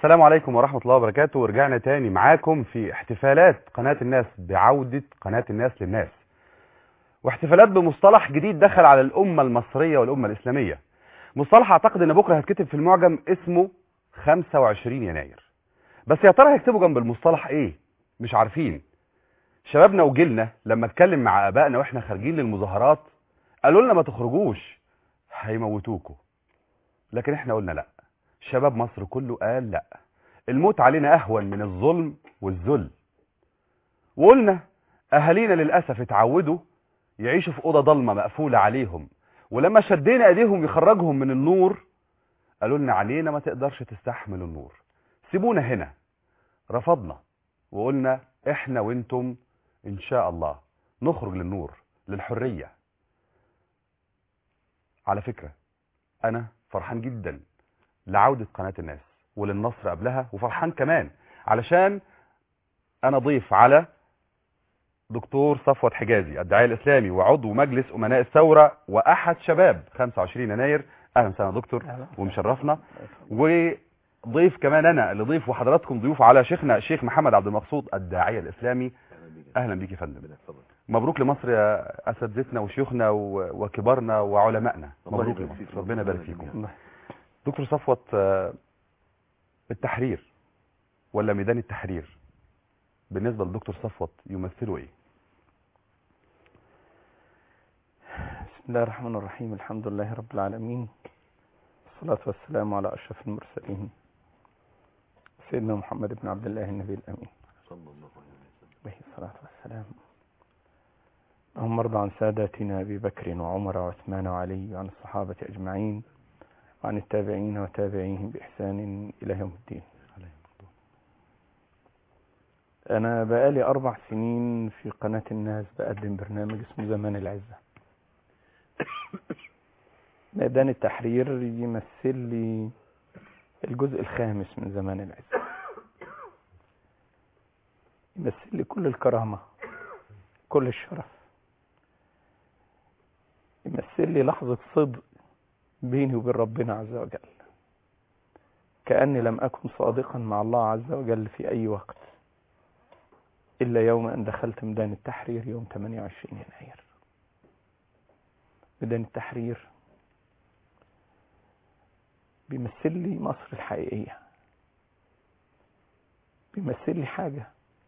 السلام عليكم ورحمة الله وبركاته ورجعنا تاني معاكم في احتفالات قناة الناس بعودة قناة الناس للناس واحتفالات بمصطلح جديد دخل على الأمة المصرية والأمة الإسلامية مصطلح أعتقد أن بكرة هتكتب في المعجم اسمه 25 يناير بس يا ترى هيكتبوا جنب المصطلح إيه مش عارفين شبابنا وجيلنا لما اتكلم مع آبائنا وإحنا خارجين للمظاهرات قالوا لنا ما تخرجوش هيموتوكوا لكن إحنا قلنا لأ شباب مصر كله قال لا الموت علينا اهون من الظلم والذل وقلنا اهالينا للاسف اتعودوا يعيشوا في اوضه ضلمه مقفوله عليهم ولما شدينا ايديهم يخرجهم من النور قالوا لنا علينا ما تقدرش تستحمل النور سيبونا هنا رفضنا وقلنا احنا وانتم ان شاء الله نخرج للنور للحريه على فكره انا فرحان جدا لعودة قناة الناس وللنصر قبلها وفرحان كمان علشان انا ضيف على دكتور صفوت حجازي الداعية الاسلامي وعضو مجلس امناء الثورة واحد شباب 25 يناير اهلا وسهلا يا دكتور ومشرفنا وضيف كمان انا اللي ضيف وحضراتكم ضيوف على شيخنا الشيخ محمد عبد المقصود الداعية الاسلامي اهلا بيك يا فندم مبروك لمصر يا اساتذتنا وشيوخنا وكبارنا وعلمائنا مبروك لمصر ربنا يبارك فيكم دكتور صفوت التحرير ولا ميدان التحرير بالنسبة لدكتور صفوت يمثلوا ايه بسم الله الرحمن الرحيم الحمد لله رب العالمين والصلاة والسلام على أشرف المرسلين سيدنا محمد بن عبد الله النبي الأمين صلى الله عليه الصلاة والسلام اللهم ارض عن ساداتنا أبي بكر وعمر وعثمان وعلي وعن الصحابة أجمعين وعن التابعين وتابعيهم بإحسان إلى يوم الدين أنا بقالي أربع سنين في قناة الناس بقدم برنامج اسمه زمان العزة ميدان التحرير يمثل لي الجزء الخامس من زمان العزة يمثل لي كل الكرامة كل الشرف يمثل لي لحظة صدق بيني وبين ربنا عز وجل كأني لم أكن صادقا مع الله عز وجل في أي وقت إلا يوم أن دخلت ميدان التحرير يوم 28 يناير ميدان التحرير بيمثل لي مصر الحقيقية بيمثل لي حاجة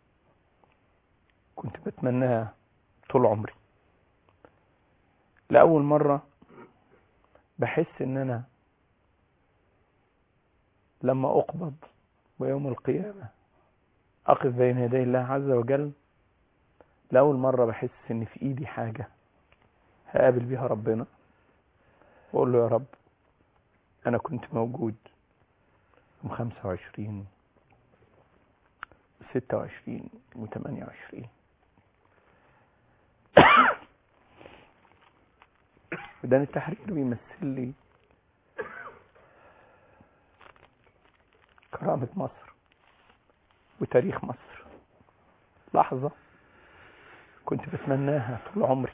كنت بتمناها طول عمري لأول مرة بحس ان انا لما اقبض ويوم القيامة اقف بين يدي الله عز وجل لأول مرة بحس ان في ايدي حاجة هقابل بيها ربنا واقول له يا رب انا كنت موجود يوم 25 26 و 28 ميدان التحرير بيمثل لي كرامة مصر وتاريخ مصر لحظة كنت بتمناها طول عمري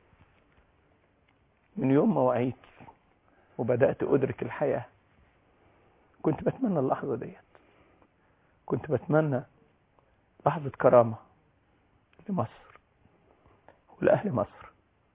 من يوم ما وعيت وبدأت أدرك الحياة كنت بتمنى اللحظة ديت كنت بتمنى لحظة كرامة لمصر ولأهل مصر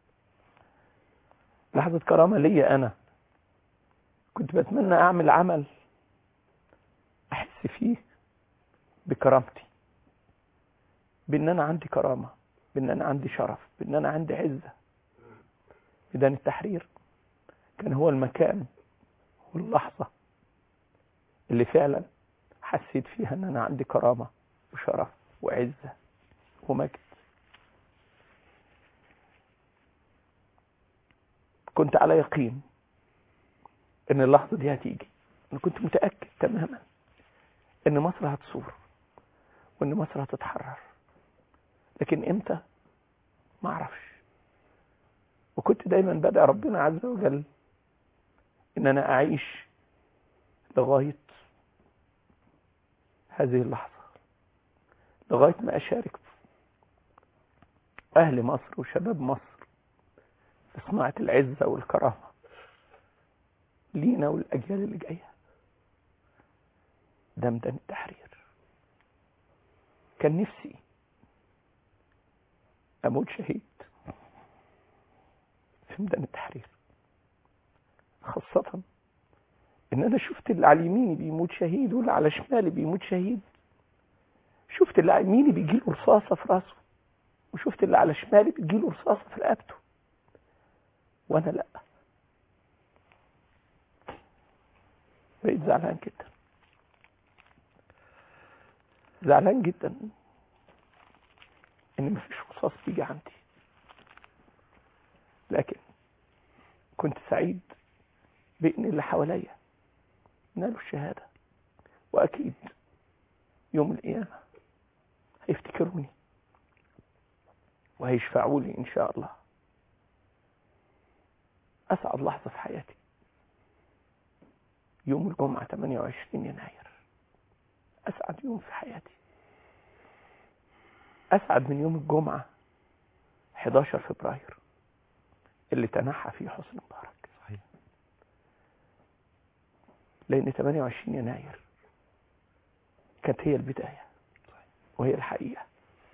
لحظة كرامة ليا أنا كنت بتمنى أعمل عمل أحس فيه بكرامتي بأن أنا عندي كرامة بأن أنا عندي شرف بأن أنا عندي عزة ميدان التحرير كان هو المكان واللحظة اللي فعلا حسيت فيها أن أنا عندي كرامة وشرف وعزة ومجد كنت على يقين ان اللحظة دي هتيجي انا كنت متأكد تماما ان مصر هتصور وان مصر هتتحرر لكن امتى ما اعرفش وكنت دايما بدأ ربنا عز وجل ان انا اعيش لغاية هذه اللحظة لغاية ما اشارك اهل مصر وشباب مصر في صناعة العزة والكرامة لينا والأجيال اللي جاية ده ميدان التحرير كان نفسي اموت شهيد في ميدان التحرير خاصة ان انا شفت اللي على يميني بيموت شهيد واللي على شمالي بيموت شهيد شفت اللي على يميني بيجيله رصاصة في راسه وشفت اللي على شمالي بيجيله رصاصة في رقبته وانا لا بقيت زعلان جدا زعلان جدا ان مفيش رصاص بيجي عندي لكن كنت سعيد بان اللي حواليا نالوا الشهادة واكيد يوم القيامة هيفتكروني وهيشفعوا لي ان شاء الله اسعد لحظة في حياتي يوم الجمعة 28 يناير أسعد يوم في حياتي أسعد من يوم الجمعة 11 فبراير اللي تنحى فيه حسن مبارك صحيح لأن 28 يناير كانت هي البداية وهي الحقيقة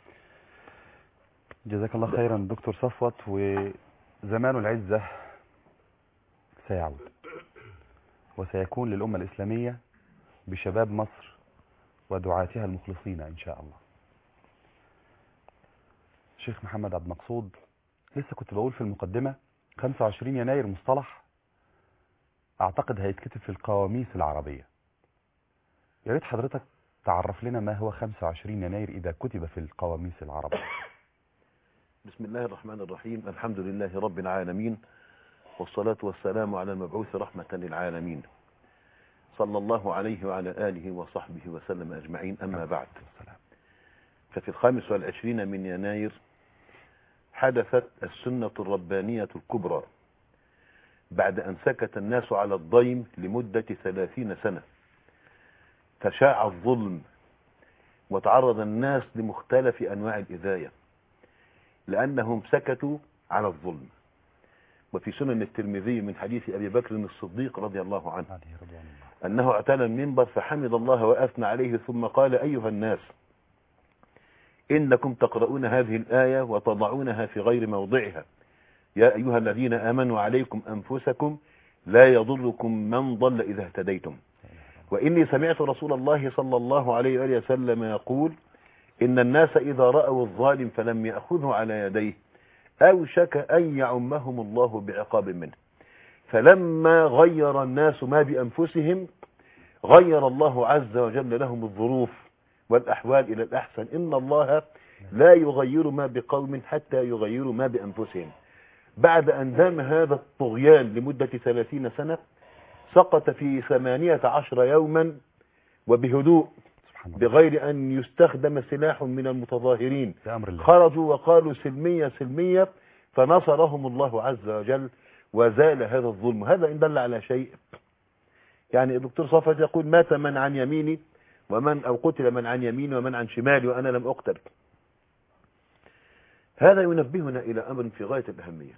جزاك الله خيرا دكتور صفوت وزمان العزة سيعود وسيكون للأمة الإسلامية بشباب مصر ودعاتها المخلصين إن شاء الله شيخ محمد عبد المقصود لسه كنت بقول في المقدمة 25 يناير مصطلح أعتقد هيتكتب في القواميس العربية يا ريت حضرتك تعرف لنا ما هو 25 يناير إذا كتب في القواميس العربية بسم الله الرحمن الرحيم الحمد لله رب العالمين والصلاة والسلام على المبعوث رحمة للعالمين صلى الله عليه وعلى آله وصحبه وسلم أجمعين أما بعد السلام. ففي الخامس والعشرين من يناير حدثت السنة الربانية الكبرى بعد أن سكت الناس على الضيم لمدة ثلاثين سنة فشاع الظلم وتعرض الناس لمختلف أنواع الإذاية لأنهم سكتوا على الظلم وفي سنن الترمذي من حديث أبي بكر الصديق رضي الله عنه عليه رضوان الله أنه اعتلى المنبر فحمد الله وأثنى عليه ثم قال أيها الناس إنكم تقرؤون هذه الآية وتضعونها في غير موضعها يا أيها الذين آمنوا عليكم أنفسكم لا يضركم من ضل إذا اهتديتم وإني سمعت رسول الله صلى الله عليه وآله وسلم يقول إن الناس إذا رأوا الظالم فلم يأخذه على يديه أوشك أن يعمهم الله بعقاب منه فلما غير الناس ما بأنفسهم غير الله عز وجل لهم الظروف والأحوال إلى الأحسن إن الله لا يغير ما بقوم حتى يغيروا ما بأنفسهم بعد أن دام هذا الطغيان لمدة ثلاثين سنة سقط في ثمانية عشر يوما وبهدوء سبحان الله بغير أن يستخدم سلاح من المتظاهرين بأمر الله خرجوا وقالوا سلمية سلمية فنصرهم الله عز وجل وزال هذا الظلم هذا إن دل على شيء يعني الدكتور صفوت يقول مات من عن يميني ومن أو قتل من عن يميني ومن عن شمالي وأنا لم أقتل هذا ينبهنا إلى أمر في غاية الأهمية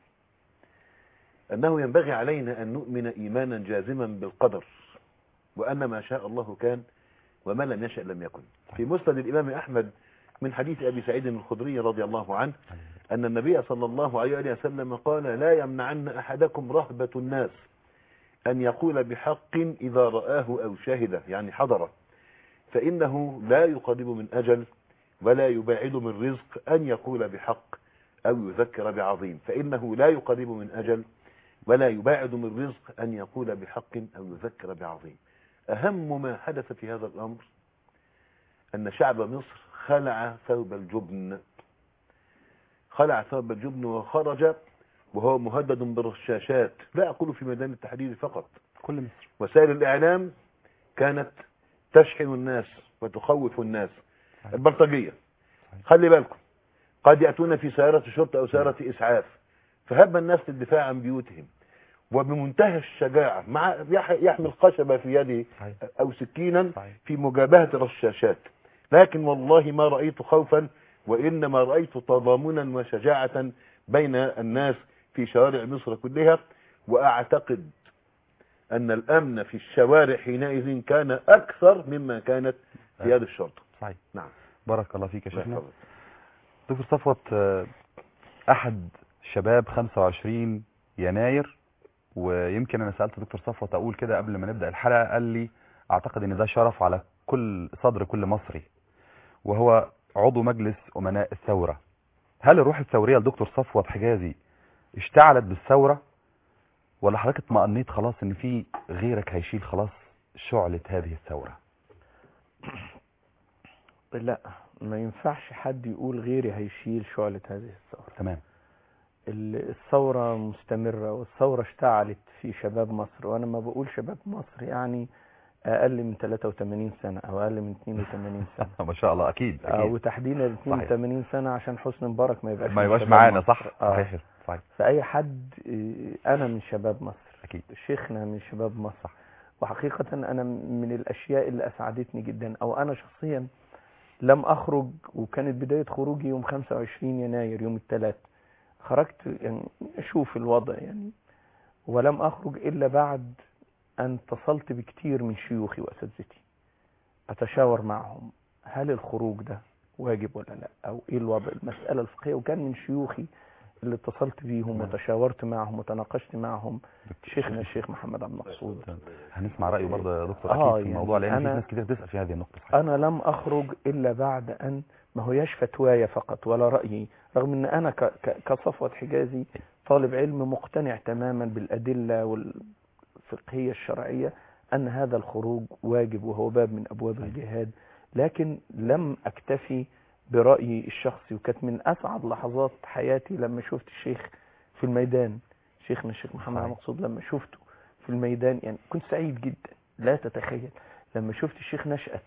أنه ينبغي علينا أن نؤمن إيمانا جازما بالقدر وأن ما شاء الله كان وما لم يشأ لم يكن في مسند الإمام أحمد من حديث أبي سعيد الخدري رضي الله عنه أن النبي صلى الله عليه وآله وسلم قال لا يمنعن أحدكم رهبة الناس أن يقول بحق إذا رآه أو شهده يعني حضره فإنه لا يقرب من أجل ولا يباعد من رزق أن يقول بحق أو يذكر بعظيم فإنه لا يقرب من أجل ولا يباعد من رزق أن يقول بحق أو يذكر بعظيم أهم ما حدث في هذا الأمر أن شعب مصر خلع ثوب الجبن خلع ثوب الجبن وخرج وهو مهدد بالرشاشات لا أقول في ميدان التحرير فقط كل مصر وسائل الإعلام كانت تشحن الناس وتخوف الناس البلطجية خلي بالكم قد يأتون في سيارة شرطة أو سيارة إسعاف فهب الناس للدفاع عن بيوتهم وبمنتهى الشجاعة مع يح- يحمل خشبة في يده صحيح أو سكينا صحيح في مجابهة الرشاشات لكن والله ما رأيت خوفا وإنما رأيت تضامنا وشجاعة بين الناس في شوارع مصر كلها وأعتقد أن الأمن في الشوارع حينئذ كان أكثر مما كانت في يد الشرطة صحيح نعم بارك الله فيك يا الله شيخنا يحفظك. دكتور صفوت آه، احد شباب 25 يناير ويمكن انا سالت دكتور صفوت اقول كده قبل ما نبدا الحلقه قال لي اعتقد ان ده شرف على كل صدر كل مصري وهو عضو مجلس امناء الثوره هل الروح الثوريه لدكتور صفوت حجازي اشتعلت بالثوره ولا حضرتك اطمأنيت خلاص ان في غيرك هيشيل خلاص شعله هذه الثوره لا ما ينفعش حد يقول غيري هيشيل شعلة هذه الثورة تمام ال- الثورة مستمرة والثورة اشتعلت في شباب مصر وأنا ما بقول شباب مصر يعني أقل من 83 سنة أو أقل من 82 سنة ما شاء الله اكيد آه، اكيد وتحديدا 82 سنة عشان حسني مبارك ما يبقاش ما من يبقاش شباب معانا مصر. صح آه. صحيح صحيح فأي حد آه، أنا من شباب مصر اكيد شيخنا من شباب مصر وحقيقة أنا من الأشياء اللي أسعدتني جدا أو أنا شخصيا لم أخرج وكانت بداية خروجي يوم 25 يناير يوم الثلاث خرجت يعني أشوف الوضع يعني ولم أخرج إلا بعد أن اتصلت بكتير من شيوخي وأساتذتي أتشاور معهم هل الخروج ده واجب ولا لا أو إيه الوضع المسألة الفقهية وكان من شيوخي اللي اتصلت بيهم نعم. وتشاورت معهم وتناقشت معهم شيخنا الشيخ محمد عبد المقصود هنسمع رأيه برضه يا دكتور آه، أكيد في يعني الموضوع لأن في أنا- ناس كتير تسأل في هذه النقطة صحيح. انا لم اخرج الا بعد ان ما هياش فتوايا فقط ولا رايي رغم ان انا ك- ك- كصفوة حجازي طالب علم مقتنع تماما بالادله والفقهيه الشرعيه ان هذا الخروج واجب وهو باب من ابواب الجهاد لكن لم اكتفي برايي الشخصي وكانت من اسعد لحظات حياتي لما شفت الشيخ في الميدان شيخنا الشيخ محمد صحيح. عبد المقصود لما شفته في الميدان يعني كنت سعيد جدا لا تتخيل لما شفت الشيخ نشأت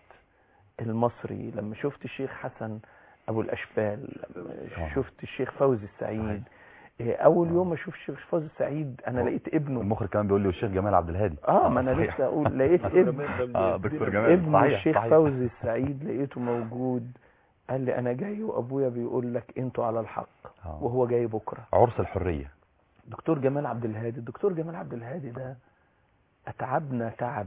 المصري لما شفت الشيخ حسن ابو الاشبال لما آه. شفت الشيخ فوزي السعيد صحيح. إيه، اول آه. يوم ما اشوف الشيخ فوزي السعيد انا هو لقيت ابنه المخرج كمان بيقول لي والشيخ جمال عبد الهادي اه ما انا صحيح. لسه اقول لقيت ابن اه دكتور جمال ابن صحيح الشيخ صحيح. فوزي السعيد لقيته موجود قال لي انا جاي وابويا بيقول لك انتوا على الحق آه. وهو جاي بكره عرس الحرية دكتور جمال عبد الهادي الدكتور جمال عبد الهادي ده اتعبنا تعب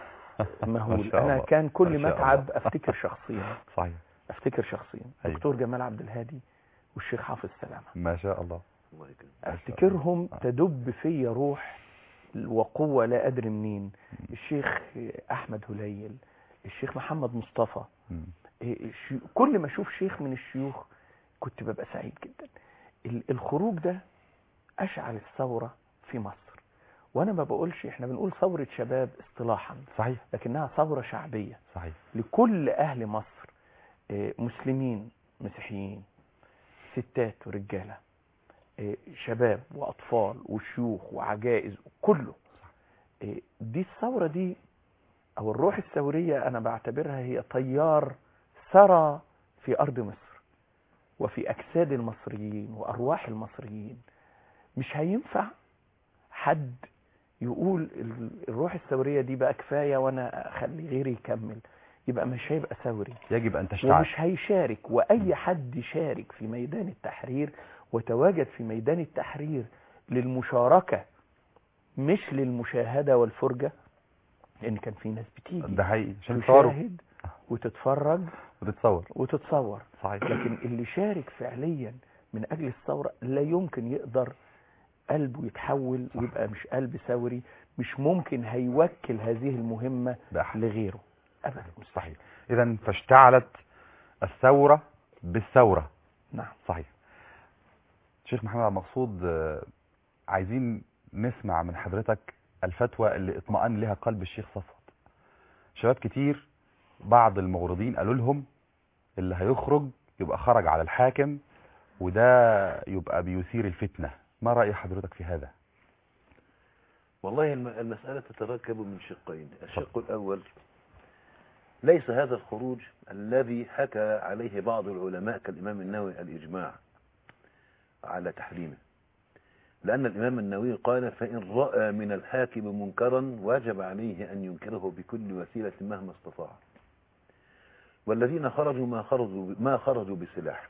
مهول ما شاء انا الله. كان كل ما ما شاء اتعب الله. افتكر شخصيا صحيح افتكر شخصيا أيوة. دكتور جمال عبد الهادي والشيخ حافظ سلامه ما شاء الله الله يكرمك. افتكرهم آه. تدب فيا روح وقوة لا أدري منين الشيخ أحمد هليل الشيخ محمد مصطفى مم. إيه، الشي- كل ما أشوف شيخ من الشيوخ كنت ببقى سعيد جدا ال- الخروج ده أشعل الثورة في مصر وأنا ما بقولش إحنا بنقول ثورة شباب اصطلاحا صحيح لكنها ثورة شعبية صحيح لكل أهل مصر إيه، مسلمين مسيحيين ستات ورجالة إيه، شباب وأطفال وشيوخ وعجائز كله إيه، دي الثورة دي أو الروح الثورية أنا بعتبرها هي تيار سرى في أرض مصر وفي أجساد المصريين وأرواح المصريين مش هينفع حد يقول ال- الروح الثورية دي بقى كفاية وأنا أخلي غيري يكمل يبقى مش هيبقى ثوري يجب أن تشتعل ومش هيشارك واي حد يشارك في ميدان التحرير وتواجد في ميدان التحرير للمشاركة مش للمشاهدة والفرجة لان كان في ناس بتيجي ده حقيقي عشان تصوروا تشاهد وتتفرج وتتصور وتتصور صحيح لكن اللي شارك فعليا من اجل الثورة لا يمكن يقدر قلبه يتحول صح. ويبقى مش قلب ثوري مش ممكن هيوكل هذه المهمة ده حقيقي. لغيره ابدا صحيح إذا فاشتعلت الثورة بالثورة نعم صحيح شيخ محمد عبد المقصود آه، عايزين نسمع من حضرتك الفتوى اللي اطمأن لها قلب الشيخ صفوت شباب كتير بعض المغرضين قالوا لهم اللي هيخرج يبقى خرج على الحاكم وده يبقى بيثير الفتنة ما رأي حضرتك في هذا والله الم- المسألة تتركب من شقين الشق الأول ليس هذا الخروج الذي حكى عليه بعض العلماء كالإمام النووي الإجماع على تحريمه لأن الإمام النووي قال فإن رأى من الحاكم منكرا واجب عليه أن ينكره بكل وسيلة مهما استطاع والذين خرجوا ما خرجوا ما خرجوا بسلاح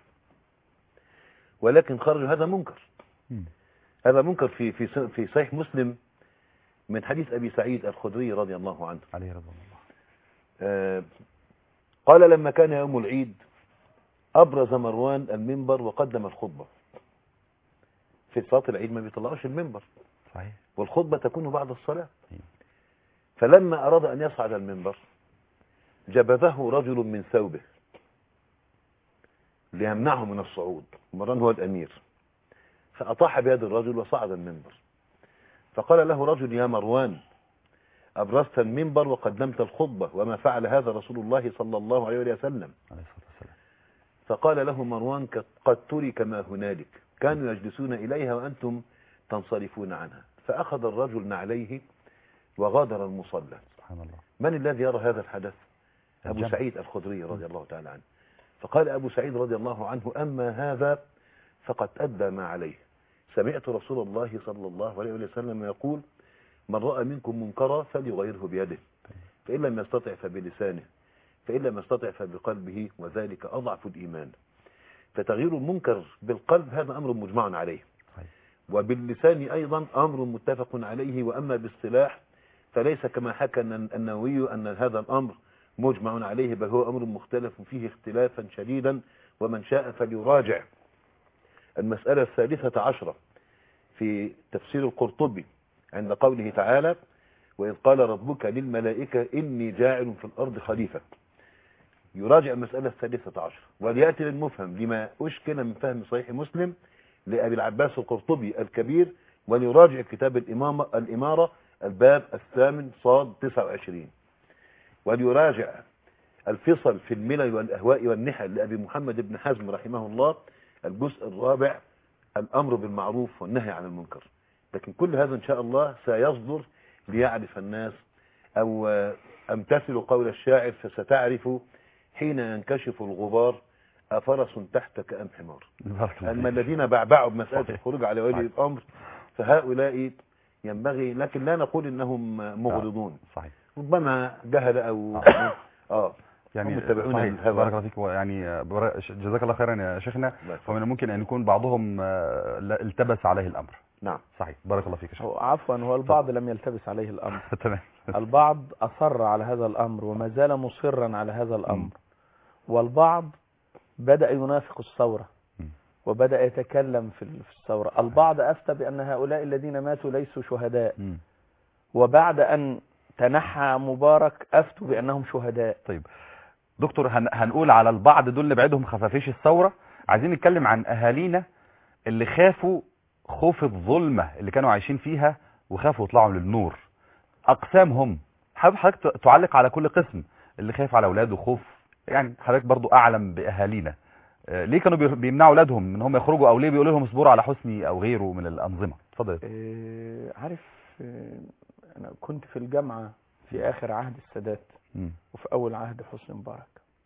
ولكن خرجوا هذا منكر هذا منكر في في في صحيح مسلم من حديث أبي سعيد الخدري رضي الله عنه عليه رضوان الله آه، قال لما كان يوم العيد أبرز مروان المنبر وقدم الخطبة في صلاة العيد ما بيطلعوش المنبر صحيح والخطبة تكون بعد الصلاة أيوة. فلما أراد أن يصعد المنبر جبذه رجل من ثوبه ليمنعه من الصعود مروان هو الأمير فأطاح بيد الرجل وصعد المنبر فقال له رجل يا مروان أبرزت المنبر وقدمت الخطبة وما فعل هذا رسول الله صلى الله عليه وسلم عليه الصلاة والسلام فقال له مروان ك- قد ترك ما هنالك كانوا يجلسون إليها وأنتم تنصرفون عنها فأخذ الرجل نعليه وغادر المصلى سبحان الله من الذي يرى هذا الحدث أبو الجمع. سعيد الخدري رضي الله تعالى عنه فقال أبو سعيد رضي الله عنه أما هذا فقد أدى ما عليه سمعت رسول الله صلى الله عليه وسلم يقول من رأى منكم منكرا فليغيره بيده فإن لم يستطع فبلسانه فإن لم يستطع فبقلبه وذلك أضعف الإيمان فتغيير المنكر بالقلب هذا أمر مجمع عليه صحيح. وباللسان أيضا أمر متفق عليه وأما بالسلاح فليس كما حكى الن- النووي أن هذا الأمر مجمع عليه بل هو أمر مختلف فيه اختلافا شديدا ومن شاء فليراجع المسألة الثالثة عشرة في تفسير القرطبي عند قوله تعالى وإذ قال ربك للملائكة إني جاعل في الأرض خليفة يراجع المسألة الثالثة عشر وليأتي للمفهم لما أشكل من فهم صحيح مسلم لأبي العباس القرطبي الكبير وليراجع كتاب الإمامة الإمارة الباب الثامن صاد 29 وليراجع الفصل في الملل والأهواء والنحل لأبي محمد بن حزم رحمه الله الجزء الرابع الأمر بالمعروف والنهي عن المنكر لكن كل هذا إن شاء الله سيصدر ليعرف الناس أو آه، أمتثل قول الشاعر فستعرف حين ينكشف الغبار أفرس تحتك أم حمار بارك الله أما فيك. الذين بعبعوا بمسألة صحيح. الخروج على ولي صحيح. الأمر فهؤلاء ينبغي لكن لا نقول إنهم مغرضون صحيح ربما جهل أو آه يعني هم متابعون صحيح للهوى. بارك الله فيك يعني بر- جزاك الله خيرا يا شيخنا الله يسلمك. ومن الممكن ان يكون بعضهم آه، لا- التبس عليه الامر نعم صحيح بارك الله فيك يا شيخ هو عفوا هو البعض لم يلتبس عليه الأمر تمام البعض أصر على هذا الأمر وما زال مصرا على هذا الأمر والبعض بدأ ينافق الثورة م. وبدأ يتكلم في ال- في الثورة البعض أفتى بأن هؤلاء الذين ماتوا ليسوا شهداء مم. وبعد أن تنحى مبارك أفتوا بأنهم شهداء طيب دكتور هن... هنقول على البعض دول اللي بعيدهم خفافيش الثورة عايزين نتكلم عن اهالينا اللي خافوا خوف الظلمة اللي كانوا عايشين فيها وخافوا يطلعوا للنور اقسامهم حابب حضرتك ت- تعلق على كل قسم اللي خايف على اولاده خوف يعني حضرتك برضو اعلم باهالينا آه، ليه كانوا بي- بيمنعوا اولادهم ان هم يخرجوا او ليه بيقولوا لهم اصبروا على حسني او غيره من الانظمه اتفضل آه، عارف آه، أنا كنت في الجامعة في آخر عهد السادات مم. وفي أول عهد حسني مبارك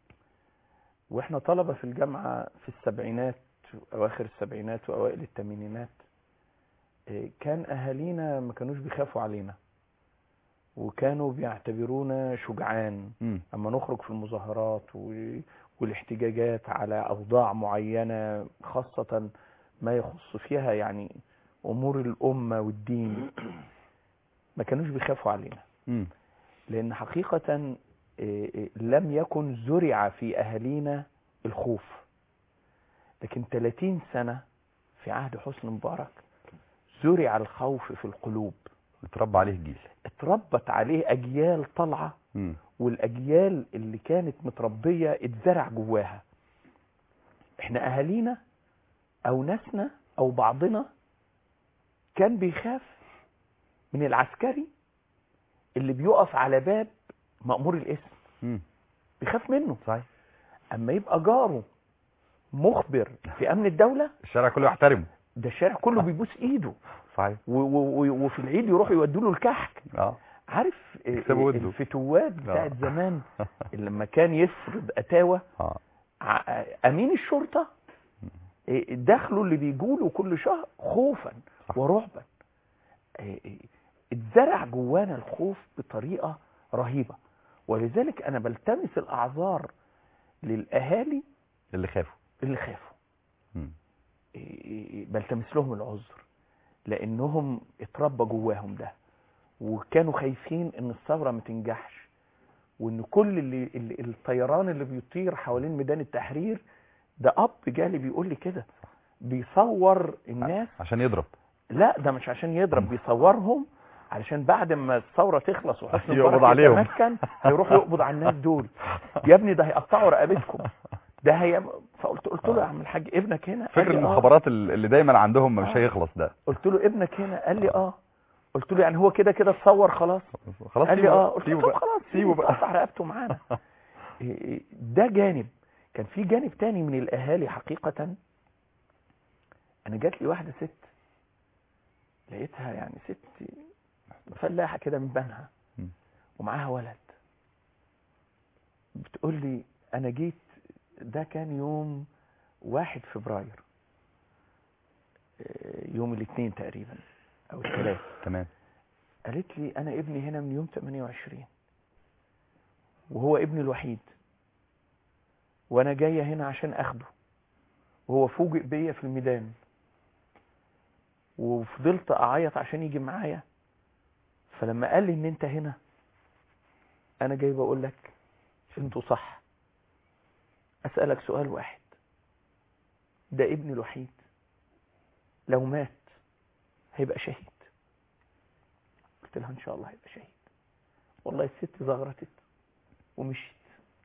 وإحنا طلبة في الجامعة في السبعينات أواخر السبعينات وأوائل الثمانينات إيه، كان أهالينا ما كانوش بيخافوا علينا وكانوا بيعتبرونا شجعان مم. أما نخرج في المظاهرات و- والاحتجاجات على أوضاع معينة خاصة ما يخص فيها يعني أمور الأمة والدين ما كانوش بيخافوا علينا مم. لأن حقيقة إيه، إيه، لم يكن زرع في أهالينا الخوف لكن 30 سنة في عهد حسني مبارك زرع الخوف في القلوب اتربى عليه الجيل اتربت عليه أجيال طالعة مم. والأجيال اللي كانت متربية اتزرع جواها احنا أهالينا أو ناسنا أو بعضنا كان بيخاف من العسكري اللي بيقف على باب مأمور الاسم مم. بيخاف منه صحيح اما يبقى جاره مخبر في امن الدولة الشارع كله يحترمه ده الشارع كله بيبوس ايده صحيح و- و- و- وفي العيد يروحوا يودوا له الكحك اه عارف إيه- يكسبوا إيه وده. الفتوات بتاعت آه. زمان اللي لما كان يفرض اتاوه اه ع- امين الشرطه إيه، دخله اللي بيجوله كل شهر خوفا صح. ورعبا إيه، إيه، اتزرع جوانا الخوف بطريقه رهيبه ولذلك انا بلتمس الاعذار للاهالي اللي خافوا اللي خافوا مم. إيه، إيه، بلتمس لهم العذر لانهم اتربى جواهم ده وكانوا خايفين ان الثوره ما تنجحش وان كل اللي, اللي الطيران اللي بيطير حوالين ميدان التحرير ده اب جالي بيقول لي كده بيصور الناس عشان يضرب لا ده مش عشان يضرب بيصورهم علشان بعد ما الثوره تخلص وحسني يقبض مبارك عليهم. يتمكن هيروح يقبض على الناس دول يا ابني ده هيقطعوا رقبتكم ده هي فقلت قلت له يا عم الحاج ابنك هنا قال فكر لي آه. المخابرات اللي دايما عندهم مش آه. هيخلص ده قلت له ابنك هنا قال لي اه قلت له يعني هو كده كده اتصور خلاص خلاص قال لي سيبه اه بقى. قلت سيبه له بقى. خلاص سيبه بقى قطع رقبته معانا إيه إيه ده جانب كان في جانب تاني من الاهالي حقيقة انا جات لي واحدة ست لقيتها يعني ست فلاحة كده من بنها م. ومعاها ولد بتقول لي انا جيت ده كان يوم واحد فبراير آه، يوم الاثنين تقريبا او الثلاث تمام قالت لي انا ابني هنا من يوم 28 وهو ابني الوحيد وانا جايه هنا عشان اخده وهو فوجئ بيا في الميدان وفضلت اعيط عشان يجي معايا فلما قال لي ان انت هنا انا جاي بقول لك انتوا صح اسالك سؤال واحد ده ابني الوحيد لو مات هيبقى شهيد قلت لها ان شاء الله هيبقى شهيد والله الست زغرتت ومشيت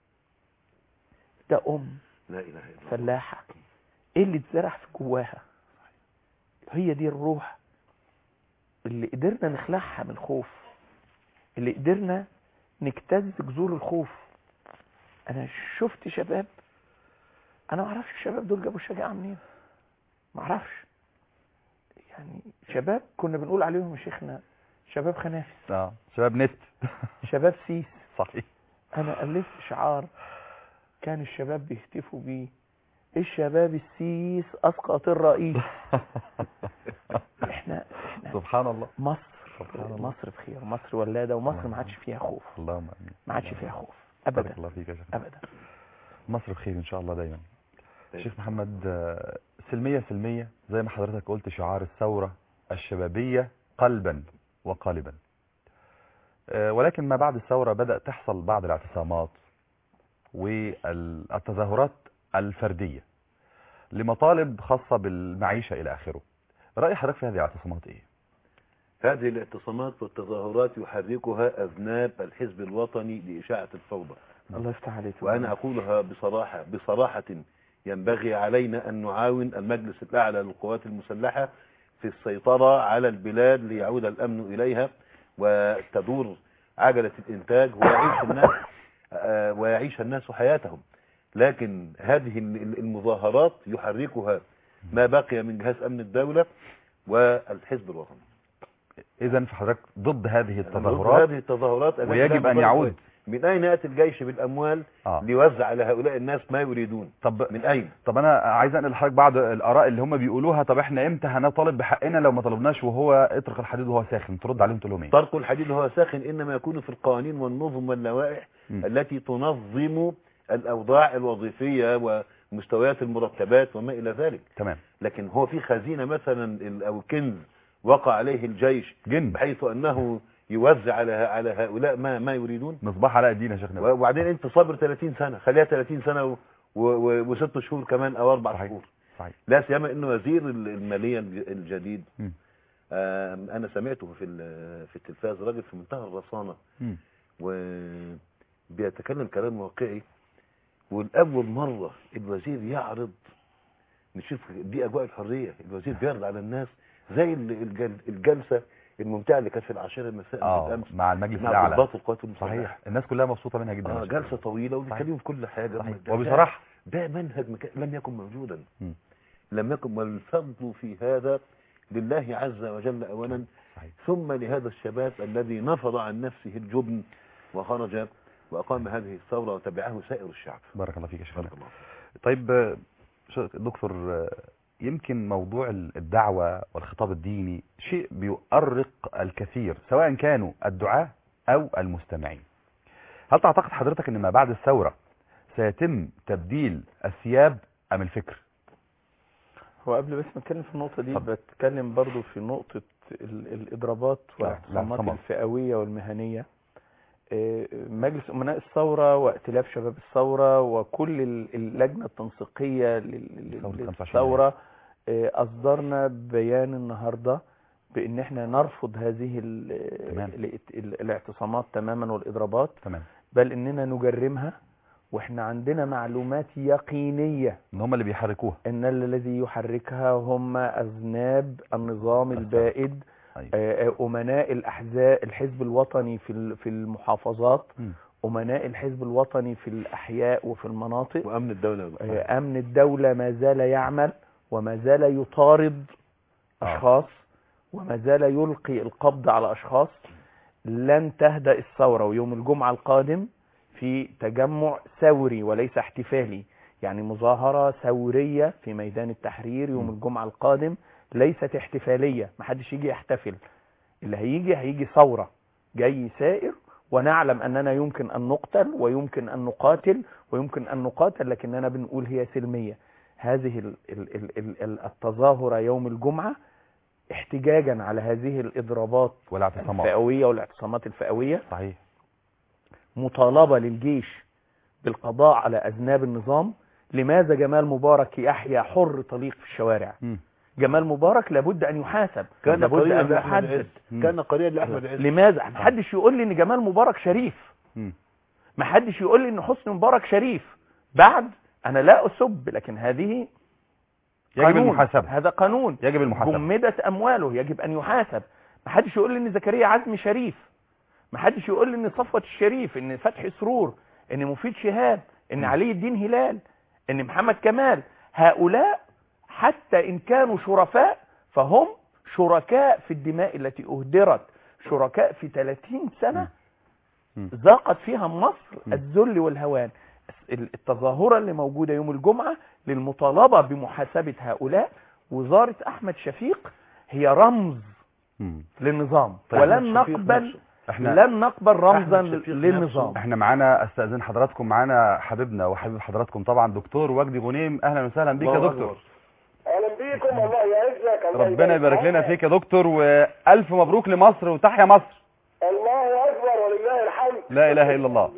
ده ام لا اله الا الله فلاحه ايه اللي اتزرع في جواها هي دي الروح اللي قدرنا نخلعها من الخوف اللي قدرنا نجتاز جذور الخوف انا شفت شباب انا ما اعرفش الشباب دول جابوا الشجاعه منين ما اعرفش يعني شباب كنا بنقول عليهم يا شيخنا شباب خنافس اه شباب نت شباب سيس صحيح انا الفت شعار كان الشباب بيهتفوا بيه الشباب السيس اسقط الرئيس احنا احنا سبحان الله مصر سبحان الله. مصر بخير مصر ولاده ومصر ما عادش فيها خوف اللهم امين ما عادش فيها خوف بارك ابدا الله فيك يا شيخ ابدا مصر بخير ان شاء الله دايما شيخ محمد آه، سلمية سلمية زي ما حضرتك قلت شعار الثورة الشبابية قلبا وقالبا آه، ولكن ما بعد الثورة بدأ تحصل بعض الاعتصامات والتظاهرات الفردية لمطالب خاصة بالمعيشة إلى آخره رأي حضرتك في هذه الاعتصامات إيه؟ هذه الاعتصامات والتظاهرات يحركها أذناب الحزب الوطني لإشاعة الفوضى الله يفتح عليك وأنا أقولها بصراحة بصراحة ينبغي علينا أن نعاون المجلس الأعلى للقوات المسلحة في السيطرة على البلاد ليعود الأمن إليها وتدور عجلة الإنتاج ويعيش الناس آه، ويعيش الناس حياتهم لكن هذه ال- المظاهرات يحركها ما بقي من جهاز أمن الدولة والحزب الوطني إذا فحضرتك ضد هذه ضد التظاهرات هذه التظاهرات التي ويجب لا أن مفر- يعود من أين يأتي الجيش بالأموال آه. ليوزع على هؤلاء الناس ما يريدون طب من أين طب انا عايز انقل لحضرتك بعض الاراء اللي هم بيقولوها طب احنا امتى هنطالب بحقنا لو ما طلبناش وهو اطرق الحديد وهو ساخن ترد عليهم تقول لهم ايه طرق الحديد وهو ساخن إنما يكون في القوانين والنظم واللوائح مم. التي تنظم الأوضاع الوظيفية ومستويات المرتبات وما إلى ذلك تمام لكن هو في خزينة مثلا ال- أو كنز وقع عليه الجيش جن بحيث أنه يوزع على على هؤلاء ما ما يريدون مصباح علاء الدين يا شيخنا وبعدين أنت صابر 30 سنة خليها 30 سنة و- و- وست شهور كمان أو أربع صحيح. شهور صحيح لا سيما انه وزير الماليه الج- الجديد مم. آم، انا سمعته في ال- في التلفاز راجل في منتهى الرصانه مم. وبيتكلم كلام واقعي والاول مره الوزير يعرض نشوف دي اجواء الحريه الوزير بيعرض على الناس زي ال- الجل- الجلسه الممتعه اللي كانت في العاشره مساء اه بالامس مع المجلس مع الاعلى ضباط القوات المسلحه صحيح الناس كلها مبسوطه منها جدا اه يا شيخنا. جلسه طويله وبيتكلموا في كل حاجه صحيح. ده- وبصراحه ده منهج مكا... لم يكن موجودا مم. لم يكن والفضل في هذا لله عز وجل اولا صحيح ثم لهذا الشباب الذي نفض عن نفسه الجبن وخرج واقام هذه الثوره وتبعه سائر الشعب بارك الله فيك يا شيخنا بارك الله فيك. طيب آه، شو- دكتور آه، يمكن موضوع ال- الدعوة والخطاب الديني شيء بيؤرق الكثير سواء كانوا الدعاة أو المستمعين هل تعتقد حضرتك أن ما بعد الثورة سيتم تبديل الثياب أم الفكر هو قبل بس ما اتكلم في النقطة دي اتفضل. بتكلم برضو في نقطة ال- الإضرابات والاعتصامات الاعتصامات. الفئوية والمهنية آه، مجلس أمناء الثورة وائتلاف شباب الثورة وكل ال- اللجنة التنسيقية لل- ثورة لل- 25 للثورة آه، أصدرنا بيان النهاردة بأن احنا نرفض هذه ال- تمام. ال- ال- الاعتصامات تماما والإضرابات تمام بل اننا نجرمها واحنا عندنا معلومات يقينية ان هم اللي بيحركوها ان الذي يحركها هم اذناب النظام البائد أيوة. آه، آه، امناء الاحزاب الحزب الوطني في ال- في المحافظات مم. امناء الحزب الوطني في الاحياء وفي المناطق وامن الدوله آه، امن الدولة ما زال يعمل وما زال يطارد آه. اشخاص وما زال يلقي القبض على اشخاص لن تهدأ الثورة ويوم الجمعة القادم في تجمع ثوري وليس احتفالي يعني مظاهرة ثورية في ميدان التحرير يوم م. الجمعة القادم ليست احتفالية محدش يجي يحتفل اللي هيجي هيجي ثورة جاي سائر ونعلم أننا يمكن أن نقتل ويمكن أن نقاتل ويمكن أن نقاتل لكننا بنقول هي سلمية هذه ال- ال- ال- ال- ال- التظاهرة يوم الجمعة احتجاجا على هذه الإضرابات والاعتصامات الفئوية والاعتصامات الفئوية صحيح مطالبة للجيش بالقضاء على أذناب النظام لماذا جمال مبارك يحيا حر طليق في الشوارع مم. جمال مبارك لابد أن يحاسب كان لابد قريبا أن لاحمد يحدد عز مم. كان قريبا لاحمد عز لماذا محدش يقول لي ان جمال مبارك شريف مم. محدش يقول لي ان حسني مبارك شريف بعد انا لا اسب لكن هذه يجب قانون. المحاسبة هذا قانون يجب المحاسبة جمدت امواله يجب ان يحاسب محدش يقول لي ان زكريا عزمي شريف محدش يقول لي ان صفوت الشريف ان فتحي سرور ان مفيد شهاب ان م. علي الدين هلال ان محمد كمال هؤلاء حتى ان كانوا شرفاء فهم شركاء في الدماء التي اهدرت شركاء في 30 سنه م. ذاقت فيها مصر م. الذل والهوان التظاهرة اللي موجودة يوم الجمعة للمطالبة بمحاسبة هؤلاء وزارة أحمد شفيق هي رمز مم. للنظام طيب، ولن أحمد شفيق نقبل نفسه. احنا لن نقبل رمزا أحمد شفيق للنظام احنا معانا استاذن حضراتكم معانا حبيبنا وحبيب حضراتكم طبعا دكتور وجدي غنيم اهلا وسهلا بيك يا الله دكتور أكبر. اهلا بيكم الله يعزك الله ربنا يبارك لنا معاك. فيك يا دكتور والف مبروك لمصر وتحيا مصر الله اكبر ولله الحمد لا إله إلا الله.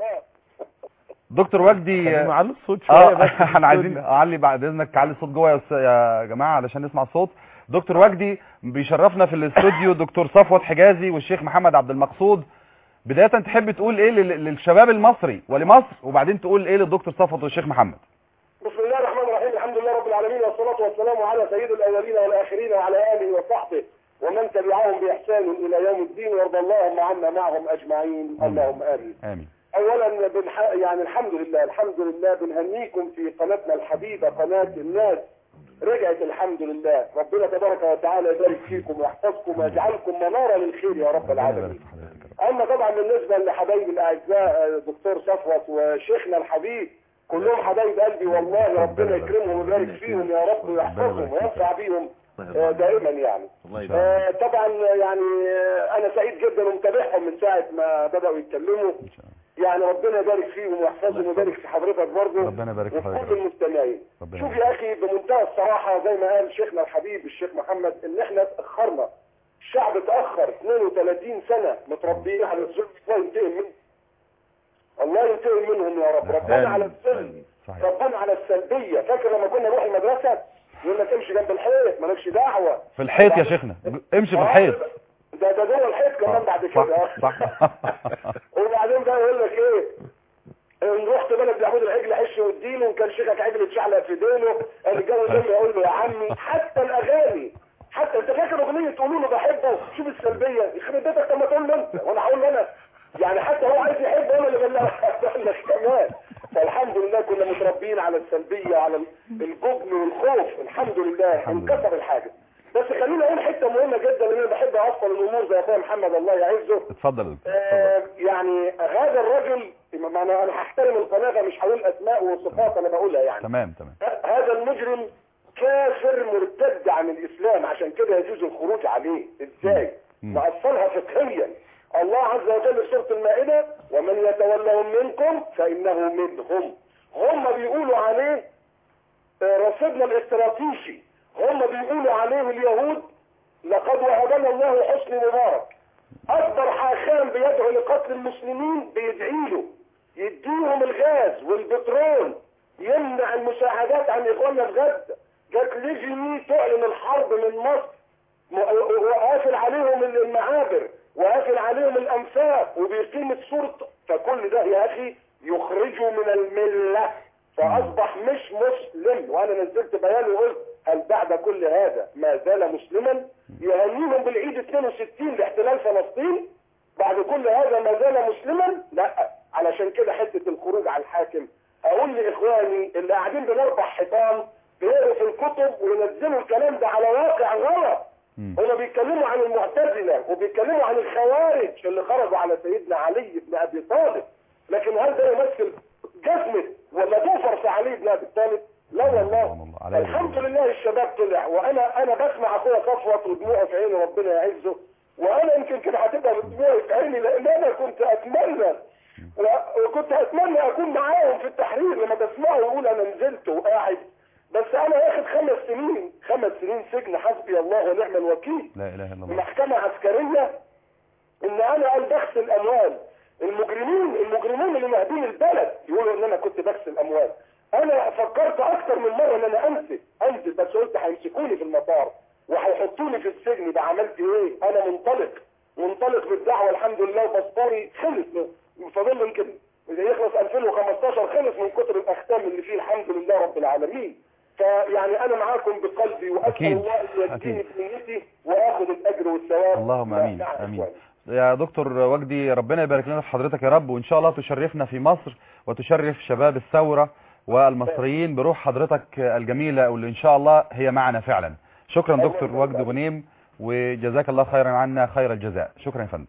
دكتور وجدي خلينا نعلي الصوت شوية اه بس احنا عايزين اعلي بعد اذنك علي الصوت جوه يا أستاذ- يا جماعه علشان نسمع الصوت دكتور وجدي بيشرفنا في الاستوديو دكتور صفوت حجازي والشيخ محمد عبد المقصود بدايه تحب تقول ايه لل- للشباب المصري ولمصر وبعدين تقول ايه للدكتور صفوت والشيخ محمد بسم الله الرحمن الرحيم الحمد لله رب العالمين والصلاة والسلام على سيد الأولين والآخرين وعلى آله وصحبه ومن تبعهم بإحسان إلى يوم الدين وارض اللهم عنا معهم أجمعين اللهم آمين امين أولا بنح... يعني الحمد لله الحمد لله بنهنيكم في قناتنا الحبيبة قناة الناس رجعت الحمد لله ربنا تبارك وتعالى يبارك فيكم ويحفظكم ويجعلكم منارة للخير يا رب ربنا يبارك العالمين في حضرتك يا رب. اما طبعا بالنسبه لحبايبي الاعزاء آه، دكتور صفوت وشيخنا الحبيب كلهم حبايب قلبي والله ربنا يكرمهم ويبارك فيهم يا رب ويحفظهم وينفع بيهم آه، دائما يعني الله يبارك آه، طبعا يعني آه، انا سعيد جدا ومتابعهم من ساعه ما بداوا يتكلموا ان شاء الله يعني ربنا يبارك فيهم ويحفظهم ويبارك في حضرتك برضه ربنا يبارك في وفي حضرتك كل المستمعين ربنا شوف يبارك. يا اخي بمنتهى الصراحه زي ما قال شيخنا الحبيب الشيخ محمد ان احنا اتاخرنا الشعب اتاخر 32 سنه متربيين على الظلم الله ينتقم منهم الله ينتقم منهم يا رب ربنا على الظلم صحيح ربنا على السلبيه فاكر لما كنا نروح المدرسه يقول لك امشي جنب الحيط مالكش دعوه في الحيط يا شيخنا امشي في الحيط ده ده جوه الحيط كمان بعد صح كده صح وبعدين بقى يقول لك ايه ان رحت بلد بيعبد العجل حش واديله وان كان شيخك عجل اتشعلق في دينه الرجاله دول يقول له يا عمي حتى الاغاني حتى انت فاكر اغنيه تقولوا له بحبه شوف السلبيه يخرب بيتك طب ما تقول له انت وانا هقول له انا يعني حتى هو عايز يحب انا اللي بلغ كمان فالحمد لله كنا متربيين على السلبيه على الجبن والخوف الحمد لله الحمد انكسر الحاجه بس خليني اقول حته مهمه جدا لان انا بحب اوصل الامور زي اخويا محمد الله يعزه اتفضل يا دكتور آه، اتفضل يعني هذا الرجل ما انا انا هحترم القناه مش هقول اسماء وصفات انا بقولها يعني تمام تمام ه- هذا المجرم كافر مرتد عن الاسلام عشان كده يجوز الخروج عليه ازاي مم. نأصلها فقهيا الله عز وجل في سوره المائده ومن يتولهم منكم فانه منهم هم بيقولوا عليه آه، رصيدنا الاستراتيجي هم بيقولوا عليه اليهود لقد وهبنا الله حسن مبارك اكبر حاخام بيدعو لقتل المسلمين بيدعي له يديهم الغاز والبترول يمنع المساعدات عن اخواننا في غزه جت ليجي تعلن الحرب من مصر م- وقافل عليهم المعابر وقافل عليهم الانفاق وبيقيم السور فكل ده يا اخي يخرجه من المله فاصبح مش مسلم وانا نزلت بيان وقلت هل بعد كل هذا ما زال مسلما يهنيهم بالعيد 62 لاحتلال فلسطين بعد كل هذا ما زال مسلما لا علشان كده حته الخروج على الحاكم اقول لاخواني اللي قاعدين بين اربع حيطان بيقروا في الكتب وينزلوا الكلام ده على واقع غلط مم. هما بيتكلموا عن المعتزله وبيتكلموا عن الخوارج اللي خرجوا على سيدنا علي بن ابي طالب لكن هل ده يمثل جزمه ولا توفر في علي بن ابي طالب؟ لا سبحان والله الله. عليه الحمد الصلاة لله الشباب طلع وانا انا بسمع اخويا صفوت ودموعه في عيني ربنا يعزه وانا يمكن كده هتبقى دموعي في عيني لان انا كنت اتمنى و- وكنت اتمنى اكون معاهم في التحرير لما بسمعه يقول انا نزلت وقاعد بس انا واخد خمس سنين خمس سنين سجن حسبي الله ونعم الوكيل لا اله الا الله محكمة عسكرية ان انا قال بغسل اموال المجرمين المجرمين اللي مهدين البلد يقولوا ان انا كنت بغسل اموال انا فكرت اكتر من مرة ان انا انزل انزل بس قلت هيمسكوني في المطار وهيحطوني في السجن يبقى عملت ايه انا منطلق منطلق بالدعوة الحمد لله وباسبوري خلص فاضل يمكن يخلص 2015 خلص من كتر الاختام اللي فيه الحمد لله رب العالمين فيعني انا معاكم بقلبي واسال أكيد. الله ان يهديني أكيد. في نيتي واخذ الاجر والثواب اللهم لا- امين نعم امين إخواني. يا دكتور وجدي ربنا يبارك لنا في حضرتك يا رب وان شاء الله تشرفنا في مصر وتشرف شباب الثوره والمصريين بروح حضرتك الجميله واللي ان شاء الله هي معنا فعلا شكرا الله دكتور يبارك وجدي فيك. غنيم وجزاك الله خيرا عنا خير الجزاء شكرا يا فندم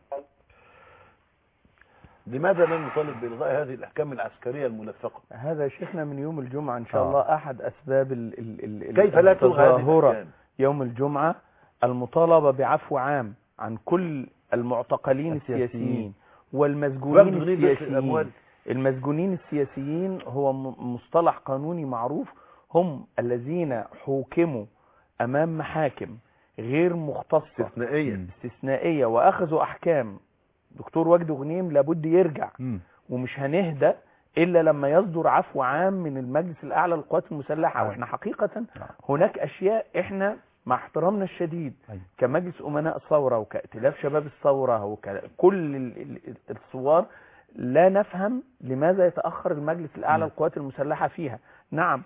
لماذا لا نطالب بإلغاء هذه الأحكام العسكرية الملفقة هذا شيخنا من يوم الجمعة إن شاء آه. الله أحد أسباب ال ال ال كيف لا تلغى هذه التظاهرة الأحكام يوم الجمعة المطالبة بعفو عام عن كل المعتقلين السياسيين. السياسيين والمسجونين وياخدوا غنيم بس السياسيين الأموال المسجونين السياسيين هو م- مصطلح قانوني معروف هم الذين حوكموا أمام محاكم غير مختصة استثنائيا استثنائية وأخذوا أحكام دكتور وجدي غنيم لابد يرجع مم. ومش هنهدى الا لما يصدر عفو عام من المجلس الاعلى للقوات المسلحه نعم. واحنا حقيقه نعم. هناك اشياء احنا مع احترامنا الشديد أيوة. كمجلس امناء الثوره وكائتلاف شباب الثوره وكل ال- ال- الثوار لا نفهم لماذا يتاخر المجلس الاعلى نعم. للقوات المسلحه فيها نعم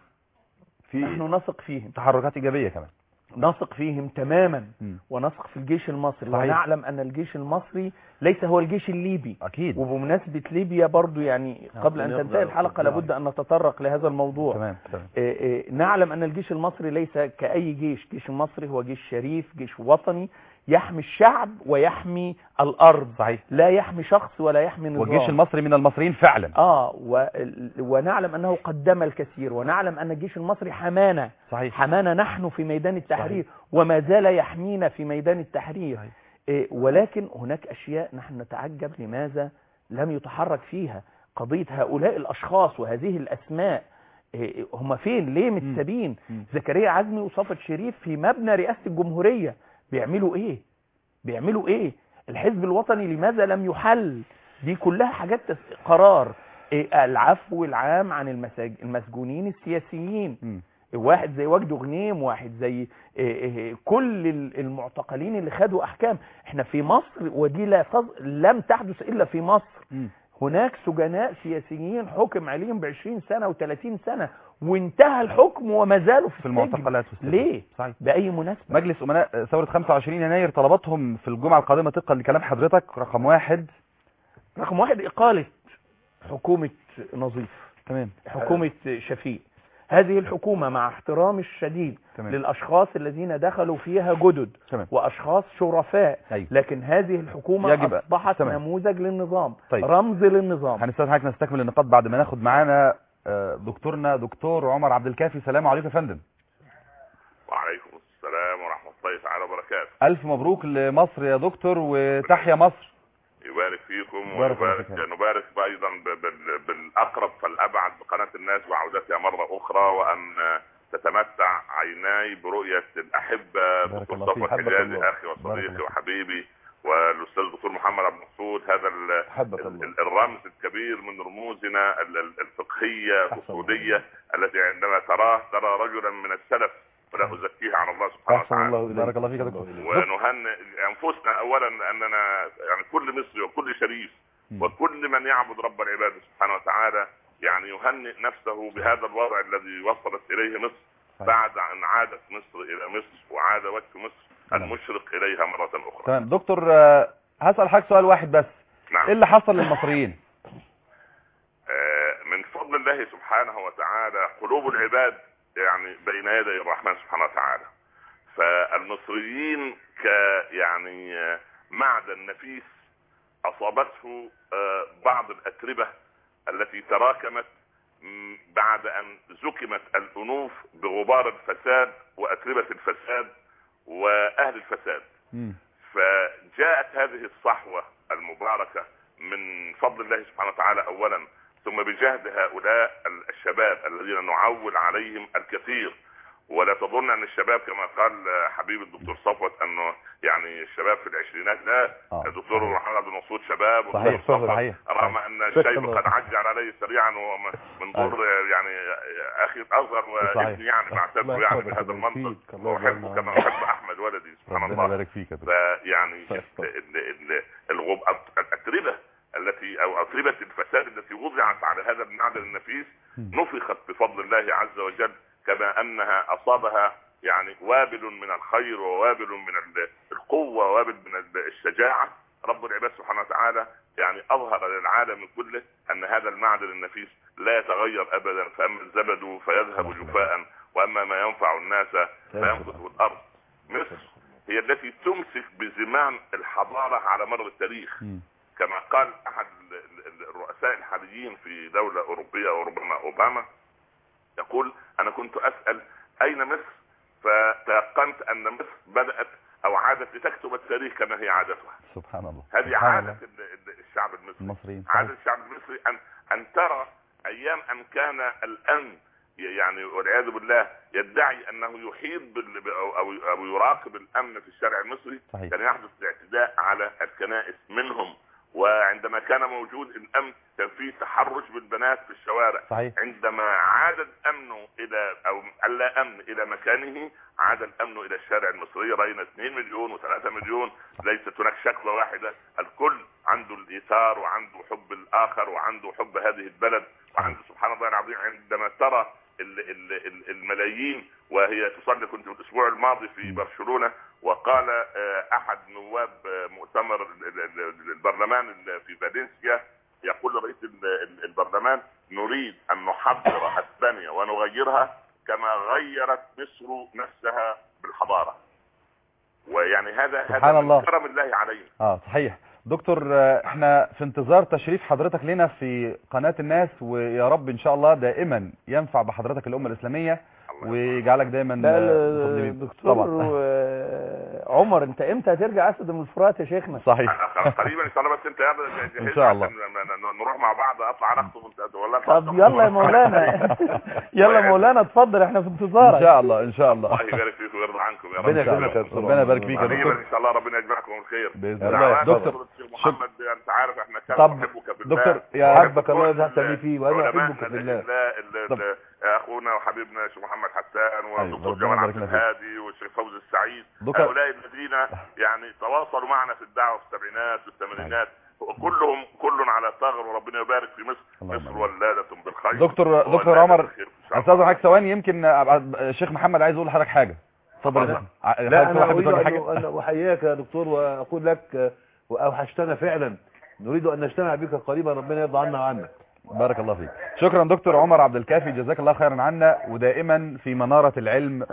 نحن في نثق فيهم تحركات ايجابيه كمان نثق فيهم تماما مم. ونثق في الجيش المصري صحيح. ونعلم ان الجيش المصري ليس هو الجيش الليبي اكيد وبمناسبة ليبيا برضو يعني نعم. قبل أن نقدر تنتهي الحلقة نعم. لابد أن نتطرق لهذا الموضوع تمام تمام إيه إيه نعلم أن الجيش المصري ليس كأي جيش الجيش المصري هو جيش شريف جيش وطني يحمي الشعب ويحمي الأرض صحيح لا يحمي شخص ولا يحمي نظام والجيش المصري من المصريين فعلا آه و... ونعلم أنه قدم الكثير ونعلم أن الجيش المصري حمانا صحيح حمانا نحن في ميدان التحرير وما زال يحمينا في ميدان التحرير صحيح. إيه، ولكن هناك أشياء نحن نتعجب لماذا لم يتحرك فيها قضية هؤلاء الأشخاص وهذه الأسماء إيه، هم فين ليه متسابين مم. زكريا عزمي وصفت شريف في مبنى رئاسة الجمهورية بيعملوا ايه بيعملوا ايه الحزب الوطني لماذا لم يحل دي كلها حاجات تس- قرار إيه، العفو العام عن المساج... المسجونين السياسيين مم. واحد زي وجدي غنيم واحد زي إيه إيه كل ال- المعتقلين اللي خدوا احكام احنا في مصر ودي لا تظ... لم تحدث الا في مصر مم. هناك سجناء سياسيين حكم عليهم ب 20 سنه و30 سنه وانتهى الحكم وما زالوا في, في السجن. المعتقلات والسجن. ليه صحيح باي مناسبه مجلس امناء ثوره 25 يناير طلباتهم في الجمعه القادمه طبقا لكلام حضرتك رقم واحد رقم واحد اقاله حكومه نظيف تمام حكومه شفيق هذه الحكومه مع احترامي الشديد تمام للاشخاص الذين دخلوا فيها جدد تمام واشخاص شرفاء ايوه لكن هذه الحكومة يجب- أصبحت تمام. نموذج للنظام طيب. رمز للنظام هنستاذن حضرتك نستكمل النقاط بعد ما ناخد معانا آه، دكتورنا دكتور عمر عبد الكافي سلام عليكم يا فندم وعليكم السلام ورحمة الله تعالى وبركاته الف مبروك لمصر يا دكتور وتحيا مصر يبارك فيكم بارك الله ويبارك فيك. نبارك ايضا ب- بال- بالاقرب فالابعد بقناة الناس وعودتها مرة اخرى وان تتمتع عيناي برؤيه الاحبه بارك دكتور الله فيك. صفوت حبك حجازي الله. اخي بارك وصديقي الله. وحبيبي والاستاذ الدكتور محمد عبد المقصود هذا ال- حبك ال- الله ال- الرمز الكبير من رموزنا ال- ال- الفقهيه أحسن الأصولية التي عندما تراه ترى رجلا من السلف ولا ازكيه على الله سبحانه احسن وتعالى الله اليك بارك الله فيك يا أحسن دكتور. الله إليك. ونهنئ انفسنا اولا اننا يعني كل مصري وكل شريف مم. وكل من يعبد رب العباد سبحانه وتعالى يعني يهنئ نفسه بهذا الوضع الذي وصلت اليه مصر صحيح. بعد ان عادت مصر الى مصر وعاد وجه مصر نعم. المشرق اليها مره اخرى. تمام دكتور آه، هسأل حضرتك سؤال واحد بس ايه نعم اللي حصل للمصريين آه، من فضل الله سبحانه وتعالى قلوب العباد يعني بين يدي الرحمن سبحانه وتعالى فالمصريين ك يعني آه، معدن نفيس اصابته آه، بعض الاتربه التي تراكمت م، بعد ان زكمت الانوف بغبار الفساد واتربه الفساد واهل الفساد مم. فجاءت هذه الصحوة المباركة من فضل الله سبحانه وتعالى أولا ثم بجهد هؤلاء الشباب الذين نعول عليهم الكثير ولا تظن ان الشباب كما قال حبيب الدكتور صفوت انه يعني الشباب في العشرينات لا آه، الدكتور صحيح. محمد بن مسعود شباب صحيح، والدكتور صفوت صحيح. رغم ان شكراً الشيب الله. قد عجل عليه سريعا ومن ضر يعني اخي الاصغر صحيح. وابني يعني بعتبره الله يعني يحفظك بهذا ويبارك المنطق فيك. الله واحبه يجعلنا كما عنه. احب احمد ولدي سبحان ربنا الله يبارك فيك يا دكتور فيعني صحيح. ال- ال- ال- الغب الاتربه التي او اتربه الفساد التي وضعت على هذا المعدن النفيس مم. نفخت بفضل الله عز وجل كما انها اصابها يعني وابل من الخير ووابل من ال- القوه ووابل من ال- الشجاعه رب العباد سبحانه وتعالى يعني اظهر للعالم كله ان هذا المعدن النفيس لا يتغير ابدا فاما الزبد فيذهب جفاء واما ما ينفع الناس فينبت في الارض مصر هي التي تمسك بزمام الحضاره على مر التاريخ مم. كما قال احد ال- ال- الرؤساء الحاليين في دوله اوروبيه وربما اوباما يقول انا كنت اسال اين مصر فتيقنت ان مصر بدات او عادت لتكتب التاريخ كما هي عادتها سبحان الله هذه سبحان عاده الله. ال- ال- الشعب المصري المصريين عادة صحيح. الشعب المصري ان ان ترى ايام ان كان الامن يعني والعياذ بالله يدعي انه يحيط بال او او أو يراقب الامن في الشارع المصري صحيح. كان يحدث الاعتداء على الكنائس منهم وعندما كان موجود الامن كان في تحرش بالبنات في الشوارع صحيح عندما عاد الامن الى او اللا امن الى مكانه عاد الامن الى الشارع المصري راينا 2 مليون و3 مليون ليست هناك شكوى واحده الكل عنده الايثار وعنده حب الاخر وعنده حب هذه البلد وعنده سبحان الله العظيم عندما ترى ال- ال- ال- الملايين وهي تصلي كنت في الاسبوع الماضي في م. برشلونه وقال آه، احد نواب آه، مؤتمر ال- ال- ال- البرلمان ال- في فالنسيا يقول لرئيس ال- ال- البرلمان نريد ان نحضر اسبانيا ونغيرها كما غيرت مصر نفسها بالحضاره ويعني هذا سبحان هذا الله. من كرم الله علينا اه صحيح دكتور آه، احنا في انتظار تشريف حضرتك لنا في قناة الناس ويا رب ان شاء الله دائما ينفع بحضرتك الامة الاسلامية الله ويجعلك دايما لا آه، متقدمين. الدكتور طبعا آه، عمر انت امتى هترجع اسد من الفرات يا شيخنا صحيح قريبا ان شاء الله بس انت يا جهزنا إن شاء الله. عشان ن- ن- نروح مع بعض اطلع نخطب وانت ولا طب يلا يا مولانا يلا يا مولانا اتفضل احنا في ان انتظارك شاء الله ان شاء الله الله يبارك فيك ويرضى عنكم يا رب ربنا إن شاء يكرمك الله. يا دكتور ربنا يبارك عمر. فيك يا قريبا دكتور ان شاء الله ربنا يجمعكم بالخير باذن الله. الله دعوات دكتور فضيلة الشيخ محمد انت عارف احنا كان طب، نحبك بالله دكتور، يا حبك الله كل يهتم فيه وانا علمائنا احبك في الله ال- طب. ال- اخونا وحبيبنا الشيخ محمد حسان والدكتور ربنا جمال يبارك عبد لنا فيك. الهادي والشيخ فوزي السعيد دكتور. هؤلاء الذين يعني تواصلوا معنا في الدعوه في السبعينات والثمانينات وكلهم كل على ثغر وربنا يبارك في مصر اللهم مصر آمين. ولادة بالخير دكتور وولادة دكتور عمر بالخير إن شاء استاذ الله. حضرتك ثواني يمكن آه، الشيخ محمد عايز يقول لحضرتك حاجه اتفضل يا لا. فندم. ع- لا حضرتك انا حابب اريد تقول ان حاجه أن احييك يا دكتور واقول لك آه، واوحشتنا فعلا نريد ان نجتمع بك قريبا ربنا يرضى عنا وعنك بارك الله فيك شكرا دكتور عمر عبد الكافي جزاك الله خيرا عنا ودائما في منارة العلم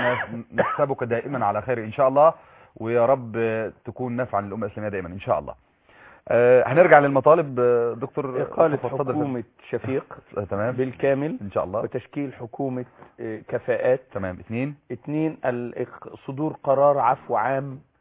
ونحسبك دائما على خير ان شاء الله ويا رب تكون نافعا للأمة الإسلامية دائما ان شاء الله آه، هنرجع للمطالب آه، دكتور إقالة اتفضل يا فندم. حكومة شفيق آه، تمام بالكامل ان شاء الله وتشكيل حكومة آه، كفاءات تمام اثنين اتنين الإق- صدور قرار عفو عام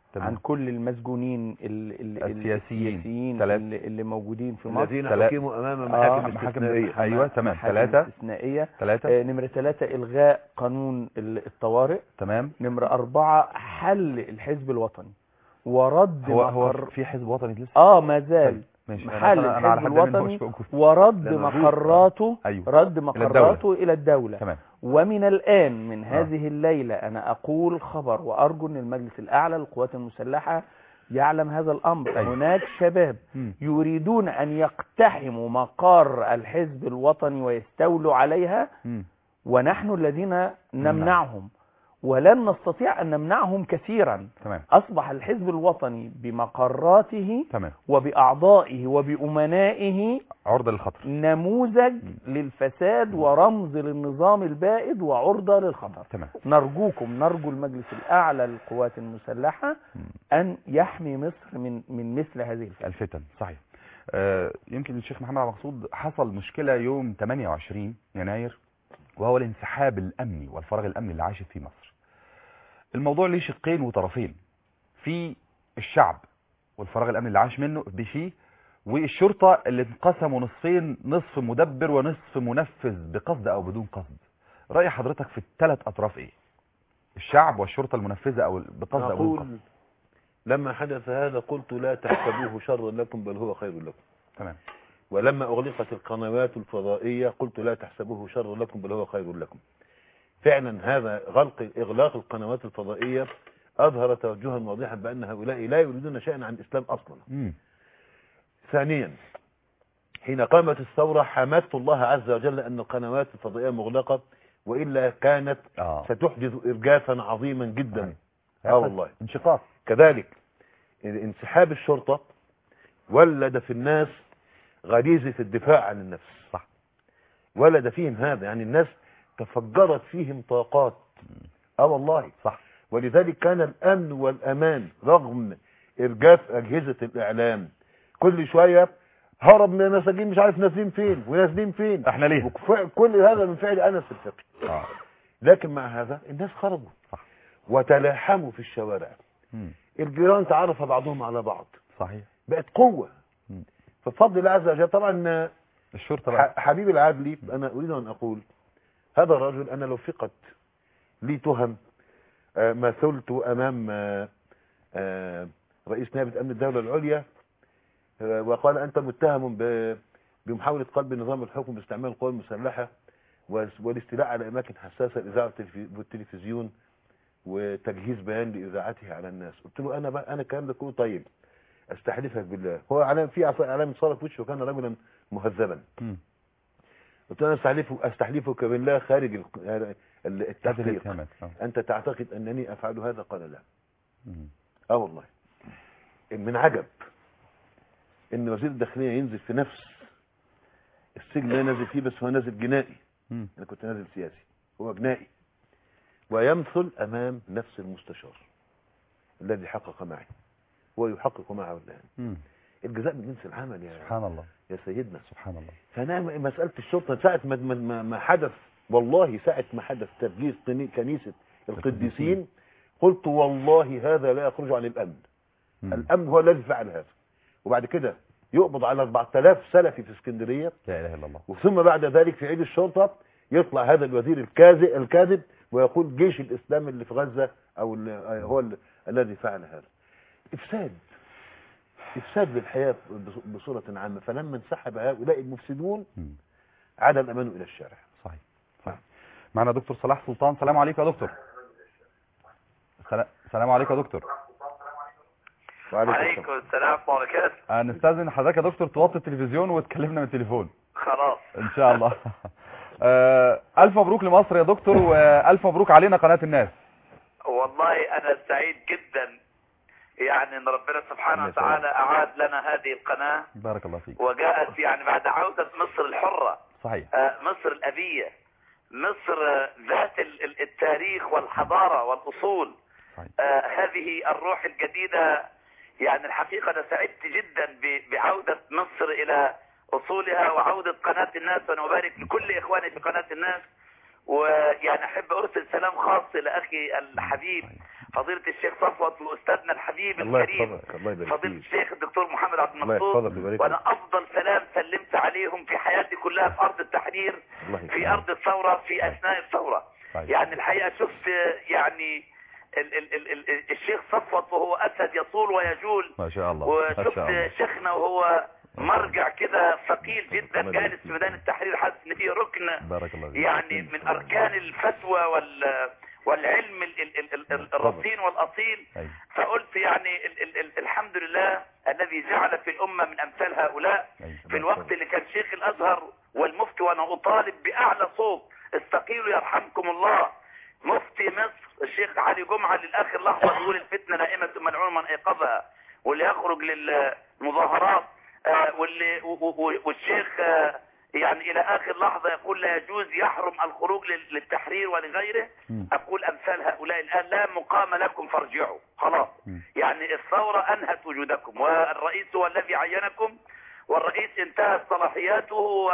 تمام. عن كل المسجونين ال- ال- ال- السياسيين. السياسيين ثلاث. اللي, اللي موجودين في مصر الذين تلا- حكموا امام آه، محاكم محاكم استثنائيه ايوه تمام محاكم ثلاثة استثنائية ثلاثة آه، نمرة ثلاثة إلغاء قانون ال- الطوارئ تمام نمرة أربعة حل الحزب الوطني ورد هو هو مقر في حزب وطني لسه اه ما زال طيب، ماشي أنا- محل أنا- أنا على الحزب حد علمي إن هو الوطني مش موجود. ورد ده موجود. مقراته ايوه رد مقراته إلى الدولة تمام ومن الآن من آه. هذه الليلة أنا أقول خبر وأرجو أن المجلس الأعلى للقوات المسلحة يعلم هذا الأمر أيوة. هناك شباب مم. يريدون أن يقتحموا مقار الحزب الوطني ويستولوا عليها مم. ونحن الذين نمنعهم ولن نستطيع أن نمنعهم كثيرا تمام أصبح الحزب الوطني بمقراته تمام وبأعضائه وبأمنائه عرضة للخطر نموذج للفساد ورمز للنظام البائد وعرضة للخطر تمام نرجوكم نرجو المجلس الأعلى للقوات المسلحة مم. أن يحمي مصر من من مثل هذه الفتن الفتن صحيح آه، يمكن الشيخ محمد عبد المقصود حصل مشكلة يوم 28 يناير وهو الانسحاب الأمني والفراغ الأمني اللي عاشت فيه مصر الموضوع ليه شقين وطرفين في الشعب والفراغ الأمني اللي عاش منه فيه والشرطة اللي انقسموا نصفين نصف مدبر ونصف منفذ بقصد أو بدون قصد رأي حضرتك في الثلاث أطراف إيه الشعب والشرطة المنفذة أو بقصد أو بدون قصد أقول لما حدث هذا قلت لا تحسبوه شرا لكم بل هو خير لكم تمام ولما أغلقت القنوات الفضائية قلت لا تحسبوه شرا لكم بل هو خير لكم فعلا هذا غلق إغلاق القنوات الفضائية أظهر توجها واضحا بأن هؤلاء لا يريدون شيئا عن الإسلام أصلا مم. ثانيا حين قامت الثورة حمدت الله عز وجل أن القنوات الفضائية مغلقة وإلا كانت آه ستحدث إرجافا عظيما جدا صحيح. اه والله انشقاق كذلك انسحاب الشرطة ولد في الناس غريزة الدفاع عن النفس صح. ولد فيهم هذا يعني الناس تفجرت فيهم طاقات اه والله صح ولذلك كان الامن والامان رغم ارجاف اجهزة الاعلام كل شوية هرب من المساجين مش عارف نازلين فين ونازلين فين احنا ليه وكف- كل هذا من فعل انس الفقي آه. لكن مع هذا الناس خرجوا صح. وتلاحموا في الشوارع مم. الجيران تعرف بعضهم على بعض صحيح بقت قوة مم. فبفضل الله عز وجل طبعا الشرطة بقى ح- حبيبي العدلي انا اريد ان اقول هذا الرجل انا لو فقت لي تهم آه، مثلت امام آه، آه، رئيس نائب امن الدولة العليا آه، وقال انت متهم ب- بمحاولة قلب نظام الحكم باستعمال القوى المسلحة واس- والاستيلاء على اماكن حساسة الاذاعة والتلفي- والتلفزيون وتجهيز بيان لاذاعته على الناس قلت له انا بقى انا الكلام ده كله طيب استحلفك بالله هو علامه في عصا- علامه صار في وشه وكان رجلا مهذبا مم. قلت له انا استحلفه استحلفك بالله خارج ال- ال- هذه التحقيق الاتهامات آه. انت تعتقد انني افعل هذا قال لا مم. اه والله من عجب ان وزير الداخليه ينزل في نفس السجن اللي أنا نازل فيه بس هو نازل جنائي مم. انا كنت نازل سياسي هو جنائي ويمثل امام نفس المستشار الذي حقق معي هو يحقق معه الان مم. الجزاء من جنس العمل يا سبحان الله يا سيدنا سبحان الله فانا مساله الشرطه ساعه ما ما- ما ما حدث والله ساعه ما حدث تفجير قني- كنيسه القديسين قلت والله هذا لا يخرج عن الامن مم. الامن هو الذي فعل هذا وبعد كده يقبض على 4000 سلفي في اسكندريه لا اله الا الله وثم بعد ذلك في عيد الشرطه يطلع هذا الوزير الكاذب الكاذب ويقول جيش الاسلام اللي في غزه او ال- هو ال- الذي فعل هذا افساد افساد للحياه بص- بصوره عامه فلما انسحب هؤلاء المفسدون مم. عاد الأمان إلى الشارع صحيح صحيح معنا دكتور صلاح سلطان سلام عليكم يا دكتور سلا- سلام عليكم يا دكتور وعليكم السلام. عليكم السلام ورحمة الله وبركاته آه، نستاذن حضرتك يا دكتور توطي التلفزيون وتكلمنا من التليفون خلاص ان شاء الله آه، الف مبروك لمصر يا دكتور والف مبروك علينا قناة الناس والله أنا سعيد جدا يعني أن ربنا سبحانه الله يسلمك. وتعالى أعاد لنا هذه القناة بارك الله فيك وجاءت يعني بعد عودة مصر الحرة صحيح آه، مصر الأبية مصر آه، ذات ال- ال- التاريخ والحضارة والأصول صحيح آه، هذه الروح الجديدة يعني الحقيقة أنا سعدت جدا ب- بعودة مصر إلى أصولها وعودة قناة الناس وأنا أبارك لكل إخواني في قناة الناس ويعني أحب أرسل سلام خاص لأخي الحبيب فضيلة الشيخ صفوت وأستاذنا الحبيب الله الكريم يحفظك الله يبارك فضيلة فيك الشيخ الدكتور محمد عبد الله المقصود يحفظك ويبارك وأنا فيك أفضل سلام سلمت عليهم في حياتي كلها في أرض التحرير الله في يكرمك أرض الثورة في أثناء الثورة طيب. يعني الحقيقة شفت يعني ال ال ال ال الشيخ صفوت وهو أسد يطول ويجول ما شاء الله ما شاء وشفت الله شيخنا وهو مرجع كده ثقيل جدا الله جالس يبارك في ميدان التحرير حاسس ان فيه ركن بارك الله فيك يعني من اركان الفتوى وال والعلم ال ال ال ال ال الرصين والاصيل أيوة. فقلت يعني ال ال ال الحمد لله الذي جعل في الامه من امثال هؤلاء أيوة. في الوقت اللي كان شيخ الازهر والمفتي وانا اطالب باعلى صوت استقيلوا يرحمكم الله مفتي مصر الشيخ علي جمعه للاخر لحظه يقول الفتنه نائمه ملعون من ايقظها واللي يخرج للمظاهرات آه، واللي و- و- والشيخ آه، يعني الى اخر لحظه يقول لا يجوز يحرم الخروج لل- للتحرير ولغيره مم. اقول امثال هؤلاء الان لا مقام لكم فارجعوا خلاص مم. يعني الثوره انهت وجودكم والرئيس هو الذي عينكم والرئيس انتهت صلاحياته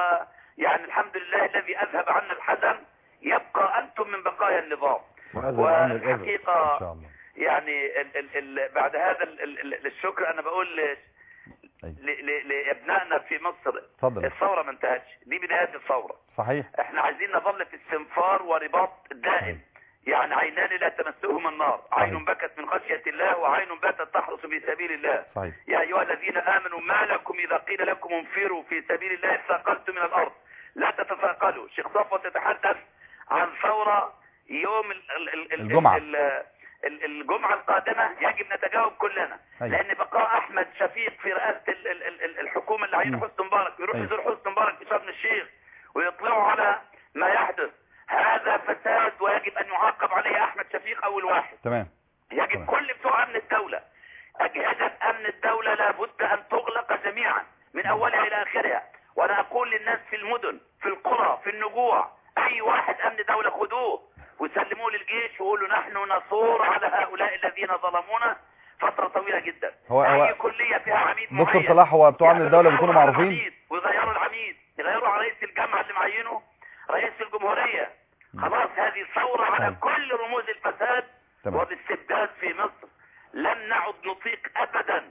ويعني الحمد لله الذي اذهب عنا الحزن يبقى انتم من بقايا النظام وأذهب عنا الأذى ما والحقيقه شاء الله يعني ال ال ال بعد هذا ال ال ال الشكر انا بقول ل- أيوة. ل- ل- لابنائنا في مصر اتفضل الثوره ما انتهتش دي بدايه الثوره صحيح احنا عايزين نظل في استنفار ورباط دائم يعني عينان لا تمسهما النار عين بكت من خشيه الله وعين باتت تحرس في سبيل الله صحيح يا ايها الذين امنوا ما لكم اذا قيل لكم انفروا في سبيل الله اثاقلتم من الارض لا تتثاقلوا شيخ صفوت يتحدث عن ثوره يوم ال ال ال ال الجمعة. ال ال الجمعه القادمه يجب نتجاوب كلنا أيوة. لان بقاء احمد شفيق في رئاسه ال ال ال ال الحكومه اللي عين مم. حسني مبارك ويروح أيوة. يزور حسني مبارك في شرم الشيخ ويطلعوا على ما يحدث هذا فساد ويجب ان يعاقب عليه احمد شفيق اول واحد تمام يجب تمام. كل بتوع امن الدولة اجهزة امن الدولة لابد ان تغلق جميعا من اولها الى اخرها وانا اقول للناس في المدن في القرى في النجوع اي واحد امن دولة خدوه وسلموه للجيش وقولوا نحن نثور على هؤلاء الذين ظلمونا فترة طويلة جدا هو- هو- اي كلية فيها عميد دكتور معين صلاح هو بتوع امن الدوله يعملوا بيكونوا ثورة على معروفين العميد ويغيروا العميد يغيروا على رئيس الجامعة اللي معينه رئيس الجمهورية خلاص هذه ثورة على أيوة. كل رموز الفساد تمام. وبالاستبداد في مصر لن نعد نطيق ابدا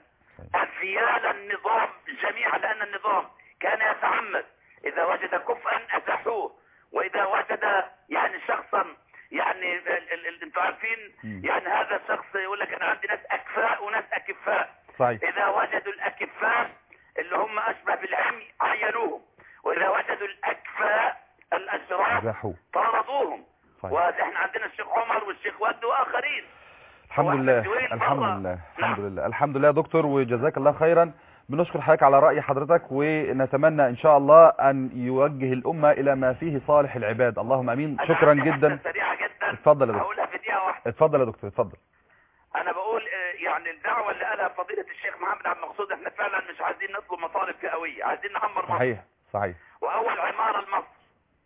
اغيال النظام جميعا لان النظام كان يتعمد اذا وجد كفءا ازاحوه واذا وجد يعني شخصا يعني ال- ال- ال- انتوا عارفين مم. يعني هذا الشخص يقول لك انا عندي ناس اكفاء وناس اكفاء صحيح اذا وجدوا الاكفاء اللي هم اشبه بالعمي عينوهم واذا وجدوا الاكفاء الاشراف زاحوا طردوهم صحيح واحنا عندنا الشيخ عمر والشيخ ود واخرين الحمد هو لله أحمد زويل الحمد مرة. لله نعم. الحمد لله الحمد لله يا دكتور وجزاك الله خيرا بنشكر حضرتك على رأي حضرتك ونتمنى ان شاء الله ان يوجه الامة الى ما فيه صالح العباد اللهم امين أنا شكرا عندي جدا حتة سريعه جدا اتفضل يا دكتور هقولها في دقيقه واحده اتفضل يا دكتور اتفضل انا بقول آه، يعني الدعوه اللي قالها فضيله الشيخ محمد عبد المقصود احنا فعلا مش عايزين نطلب مطالب فئويه عايزين نعمر مصر صحيح صحيح واول عماره لمصر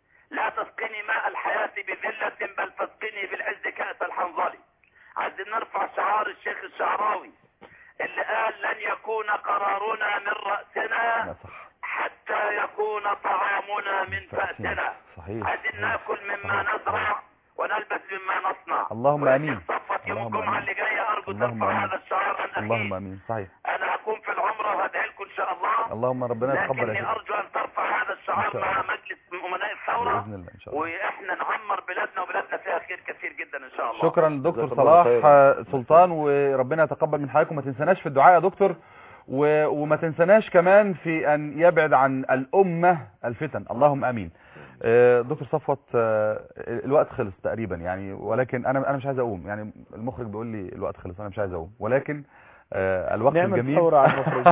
لا تسقني ماء الحياه بذله بل تسقني بالعز كاس الحنظلي عايزين نرفع شعار الشيخ الشعراوي اللي قال لن يكون قرارنا من راسنا لا صح حتى يكون طعامنا من فأسنا صحيح عايزين ناكل مما نزرع ونلبس مما نصنع اللهم ولكن آمين. صفت يوم اللهم الجمعة آمين. اللي جاية أرجو اللهم ترفع آمين. هذا الشعار عن اللهم أخي امين صحيح أنا أكون في العمرة وهدعي لكم إن شاء الله اللهم ربنا يتقبل لكني يا شيخ أرجو أن ترفع هذا إن الشعار شاء مع الله. مجلس أمناء الثورة باذن الله ان شاء الله وإحنا نعمر بلادنا وبلادنا فيها خير كثير جدا إن شاء الله شكرا للدكتور جزاك الله صلاح خيرا. آه، سلطان وربنا يتقبل من حضرتك وما تنسناش في الدعاء يا دكتور و... وما تنسناش كمان في ان يبعد عن الامه الفتن اللهم امين آه، دكتور صفوت آه، الوقت خلص تقريبا يعني ولكن انا انا مش عايز اقوم يعني المخرج بيقول لي الوقت خلص انا مش عايز اقوم ولكن آه، الوقت نعمل الجميل ثورة على المخرج.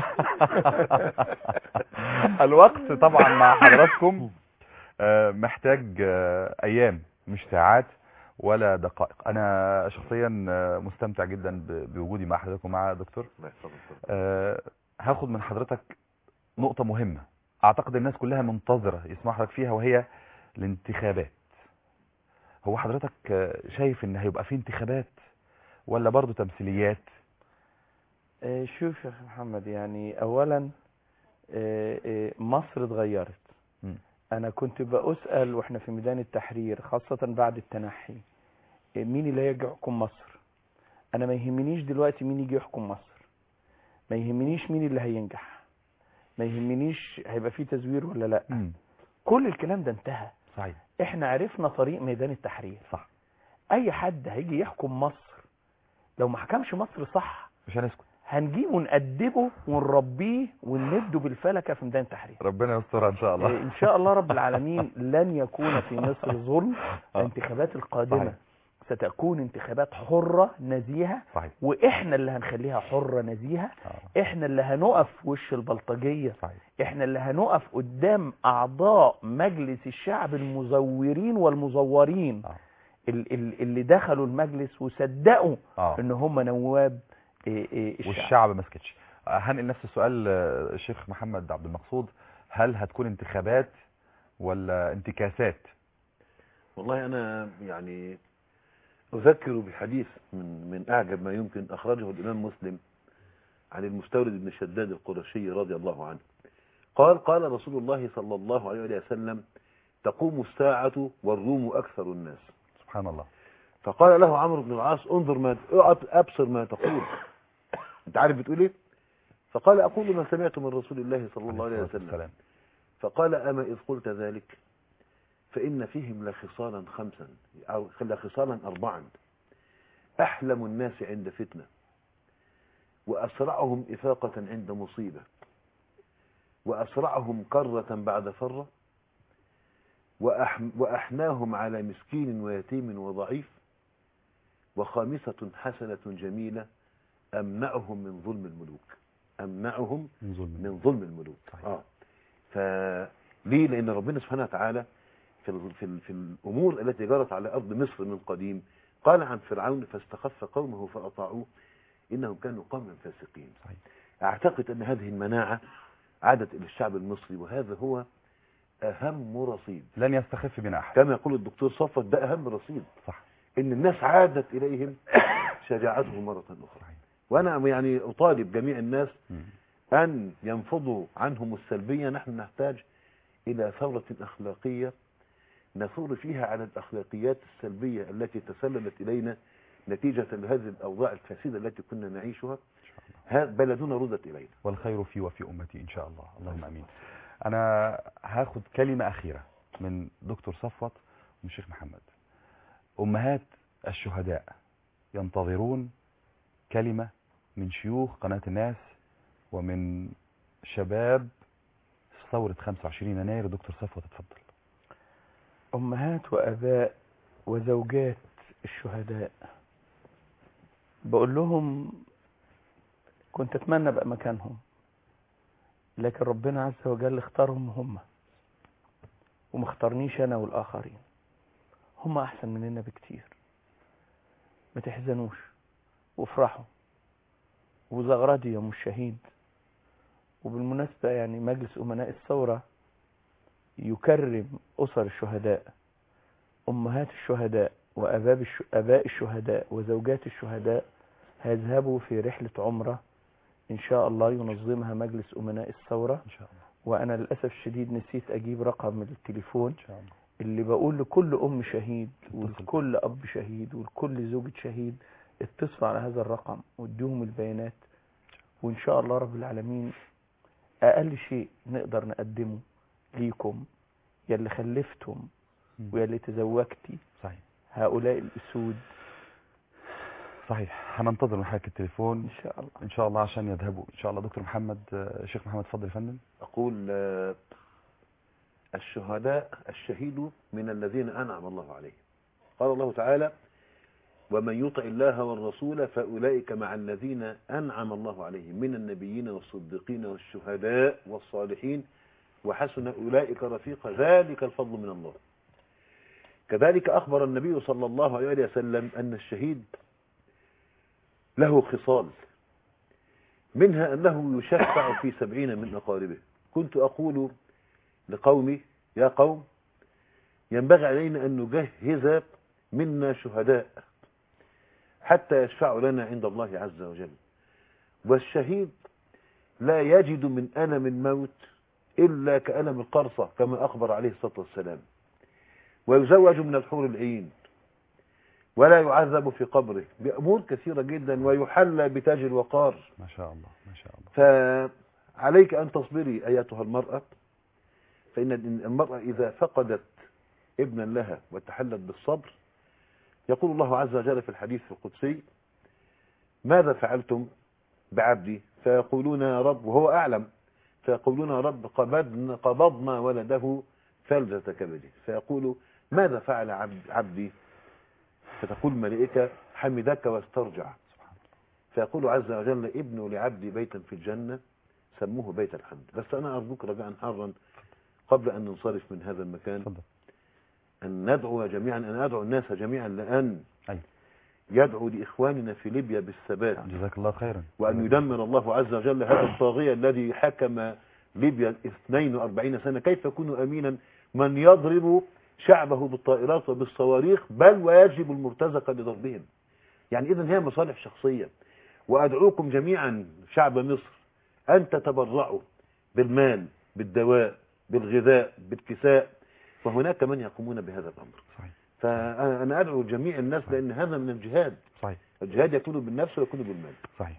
الوقت طبعا مع حضراتكم آه، محتاج آه، ايام مش ساعات ولا دقائق انا شخصيا آه، مستمتع جدا ب- بوجودي مع حضرتك ومع دكتور الله يحفظك. آه، هاخد من حضرتك نقطة مهمة اعتقد الناس كلها منتظرة يسمع حضرتك فيها وهي الانتخابات هو حضرتك آه، شايف ان هيبقى في انتخابات ولا برضو تمثيليات آه، شوف يا أخي محمد يعني أولا آه، آه، مصر اتغيرت مم. أنا كنت بأسأل وإحنا في ميدان التحرير خاصة بعد التنحي آه، مين اللي هيحكم مصر انا ما يهمنيش دلوقتي مين يجي يحكم مصر ما يهمنيش مين اللي هينجح ما يهمنيش هيبقى فيه تزوير ولا لا مم. كل الكلام ده انتهى صحيح احنا عرفنا طريق ميدان التحرير صح اي حد هيجي يحكم مصر لو ما حكمش مصر صح مش هنسكت هنجيبه نأدبه ونربيه ونمده بالفلكة في ميدان التحرير ربنا يسترها ان شاء إيه، الله ان شاء الله رب العالمين لن يكون في مصر ظلم آه. الانتخابات القادمة صحيح. ستكون انتخابات حرة نزيهة صحيح واحنا اللي هنخليها حرة نزيهة آه. احنا اللي هنقف في وش البلطجية صحيح احنا اللي هنقف قدام اعضاء مجلس الشعب المزورين والمزورين آه. ال- ال- اللي دخلوا المجلس وصدقوا اه ان هم نواب إيه إيه الشعب والشعب ما سكتش هنقل نفس السؤال آه، الشيخ محمد عبد المقصود هل هتكون انتخابات ولا انتكاسات والله أنا يعني أذكر بحديث من من أعجب ما يمكن أخرجه الإمام مسلم عن المستورد بن شداد القرشي رضي الله عنه قال قال رسول الله صلى الله عليه وسلم تقوم الساعة والروم أكثر الناس سبحان الله فقال له عمرو بن العاص انظر ما أبصر ما تقول أنت عارف بتقول إيه فقال أقول ما سمعت من رسول الله صلى الله عليه الصلاة وسلم والسلام. فقال أما إذ قلت ذلك فإن فيهم لخصالا خمسا أو لخصالا أربعا أحلم الناس عند فتنة وأسرعهم إفاقة عند مصيبة وأسرعهم كرة بعد فرة وأح وأحناهم على مسكين ويتيم وضعيف وخامسة حسنة جميلة أمنعهم من ظلم الملوك أمنعهم من ظلم من ظلم الملوك صحيح. اه فليه لان ربنا سبحانه وتعالى في ال... في, ال... في الامور التي جرت على ارض مصر من قديم قال عن فرعون فاستخف قومه فاطاعوه انهم كانوا قوما فاسقين صحيح. اعتقد ان هذه المناعه عادت الى الشعب المصري وهذا هو اهم رصيد لن يستخف بنا احد كما يقول الدكتور صفوت ده اهم رصيد صح ان الناس عادت اليهم شجاعتهم مره اخرى صحيح. وانا يعني اطالب جميع الناس مم. أن ينفضوا عنهم السلبية نحن نحتاج إلى ثورة أخلاقية نثور فيها على الأخلاقيات السلبية التي تسللت إلينا نتيجة لهذه الأوضاع الفاسدة التي كنا نعيشها ها- بلدنا ردت إلينا والخير في وفي امتي ان شاء الله اللهم امين انا هاخد كلمه اخيره من دكتور صفوت ومن الشيخ محمد امهات الشهداء ينتظرون كلمه من شيوخ قناه الناس ومن شباب ثوره 25 يناير دكتور صفوت اتفضل أمهات وأباء وزوجات الشهداء بقول لهم كنت أتمنى أبقى مكانهم لكن ربنا عز وجل اختارهم هم وما اختارنيش أنا والآخرين هم أحسن مننا بكتير ما تحزنوش وافرحوا وزغردي يوم الشهيد وبالمناسبة يعني مجلس أمناء الثورة يكرم أسر الشهداء أمهات الشهداء وأباب الش... أباء الشهداء وزوجات الشهداء هيذهبوا في رحلة عمرة إن شاء الله ينظمها مجلس أمناء الثورة ان شاء الله وأنا للأسف الشديد نسيت أجيب رقم التليفون ان شاء الله اللي بقول لكل أم شهيد اتصل. ولكل أب شهيد ولكل زوجة شهيد اتصلوا على هذا الرقم واديهم البيانات وإن شاء الله رب العالمين أقل شيء نقدر نقدمه ليكم يا اللي خلفتم مم. ويا اللي تزوجتي صحيح هؤلاء الأسود صحيح هننتظر من حضرتك التليفون إن شاء الله ان شاء الله عشان يذهبوا ان شاء الله دكتور محمد آه، شيخ محمد اتفضل يا فندم أقول آه، الشهداء الشهيد من الذين أنعم الله عليهم قال الله تعالى ومن يطع الله والرسول فأولئك مع الذين أنعم الله عليهم من النبيين والصديقين والشهداء والصالحين وحسن أولئك رفيقا ذلك الفضل من الله كذلك أخبر النبي صلى الله عليه وسلم أن الشهيد له خصال منها أنه يشفع في سبعين من أقاربه كنت أقول لقومي يا قوم ينبغي علينا أن نجهز منا شهداء حتى يشفعوا لنا عند الله عز وجل والشهيد لا يجد من ألم الموت إلا كألم القرصة كما أخبر عليه الصلاة والسلام ويزوج من الحور العين ولا يعذب في قبره بأمور كثيرة جدا ويحلى بتاج الوقار ما شاء الله ما شاء الله فعليك أن تصبري أيتها المرأة فإن المرأة إذا فقدت ابنا لها وتحلت بالصبر يقول الله عز وجل في الحديث القدسي ماذا فعلتم بعبدي فيقولون يا رب وهو أعلم فيقولون يا رب قبضنا, قبضنا ولده فلذة كبده فيقول ماذا فعل عبد عبدي فتقول الملائكة حمدك واسترجع فيقول عز وجل ابنوا لعبدي بيتا في الجنة سموه بيت الحمد بس أنا أرجوك رجاء حارا قبل أن ننصرف من هذا المكان اتفضل أن ندعو جميعا أن أدعو الناس جميعا لأن أيوة. يدعو لإخواننا في ليبيا بالثبات جزاك الله خيرا وأن يدمر الله عز وجل هذا الطاغية الذي حكم ليبيا 42 سنة كيف يكون أمينا من يضرب شعبه بالطائرات وبالصواريخ بل ويجب المرتزقة لضربهم يعني إذن هي مصالح شخصية وأدعوكم جميعا شعب مصر أن تتبرعوا بالمال بالدواء بالغذاء بالكساء وهناك من يقومون بهذا الأمر صحيح فأنا أدعو جميع الناس لأن هذا من الجهاد صحيح الجهاد يكون بالنفس ويكون بالمال صحيح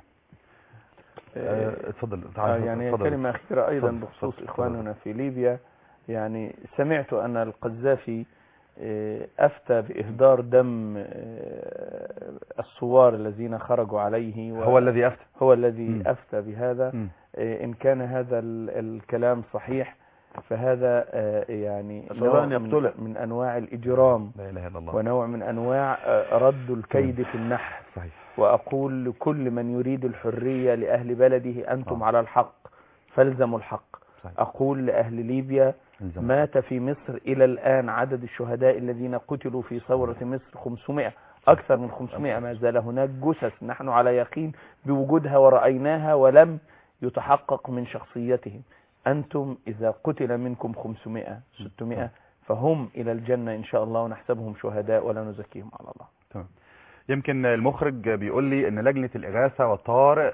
آه، آه، اتفضل آه، تعال يعني اتفضل. كلمة أخيرة أيضا اتفضل، بخصوص اتفضل، إخواننا في ليبيا يعني سمعت أن القذافي آه، أفتى بإهدار دم آه، الثوار الذين خرجوا عليه و- هو الذي افتى هو الذي مم. أفتى بهذا مم. آه، إن كان هذا ال- الكلام صحيح فهذا آه، يعني أسأل الله نوع أن من, يقتله. من أنواع الإجرام لا اله الا الله ونوع من أنواع آه، رد الكيد في النحر صحيح وأقول لكل من يريد الحرية لأهل بلده أنتم آه. على الحق فالزموا الحق صحيح أقول لأهل ليبيا الزم. مات في مصر إلى الآن عدد الشهداء الذين قتلوا في ثورة مصر 500 أكثر من 500 ما زال هناك جثث نحن على يقين بوجودها ورأيناها ولم يتحقق من شخصيتهم أنتم إذا قتل منكم 500 600 فهم إلى الجنة إن شاء الله ونحسبهم شهداء ولا نزكيهم على الله تمام يمكن المخرج بيقول لي ان لجنه الاغاثه والطوارئ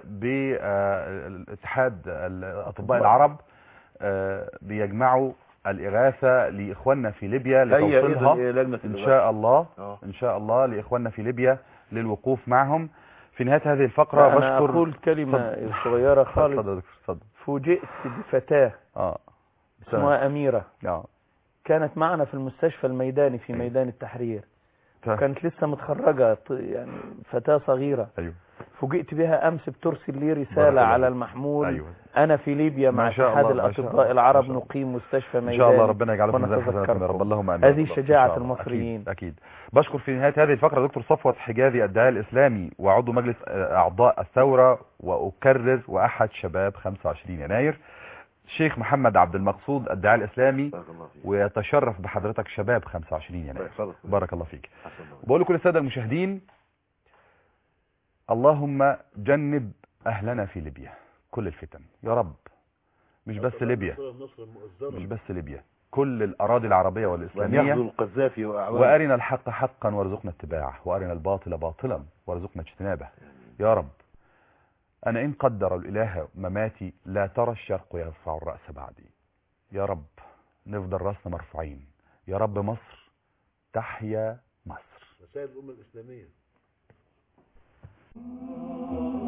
باتحاد الاطباء العرب آه، بيجمعوا الاغاثه لاخواننا في ليبيا هي لتوصيلها إذن لجنة ان الإغاثة. شاء الله آه. ان شاء الله لاخواننا في ليبيا للوقوف معهم في نهايه هذه الفقره أنا بشكر أقول كلمة اتفضل. صغيرة خالص اتفضل يا دكتور اتفضل فوجئت بفتاة اه اسمها أميرة اه كانت معنا في المستشفى الميداني في ميدان التحرير تمام. كانت لسه متخرجة ط- يعني فتاة صغيرة ايوه فوجئت بها أمس بترسل لي بارك رسالة الله على فيك. المحمول ايوه أنا في ليبيا مع ما شاء اتحاد الله، ما شاء الأطباء الله، العرب ما شاء الله. نقيم مستشفى ان ميداني شاء الله ربنا يجعله في ميزان حسناتكم يا ونتذكركم. رب اللهم امين هذه يا رب. شجاعة إن شاء الله. المصريين. اكيد, أكيد. بشكر في نهايه هذه الفقره دكتور صفوت حجازي الداعيه الاسلامي وعضو مجلس آه، اعضاء الثوره واكرر واحد شباب 25 يناير الشيخ محمد عبد المقصود الداعيه الاسلامي بارك الله فيك ويتشرف بحضرتك شباب 25 الله يناير يحفظك. بارك الله فيك حسن الله. بقول لكل الساده المشاهدين اللهم جنب اهلنا في ليبيا كل الفتن يا رب مش بس ليبيا مش بس ليبيا كل الاراضي العربيه وأن والاسلاميه يحضر القذافي وأعوانه وارنا الحق حقا وارزقنا اتباعه وارنا الباطل باطلا وارزقنا اجتنابه يا رب انا ان قدر الاله مماتي لا ترى الشرق يرفع الراس بعدي يا رب نفضل راسنا مرفوعين يا رب مصر تحيا مصر رسائل الأمة الإسلامية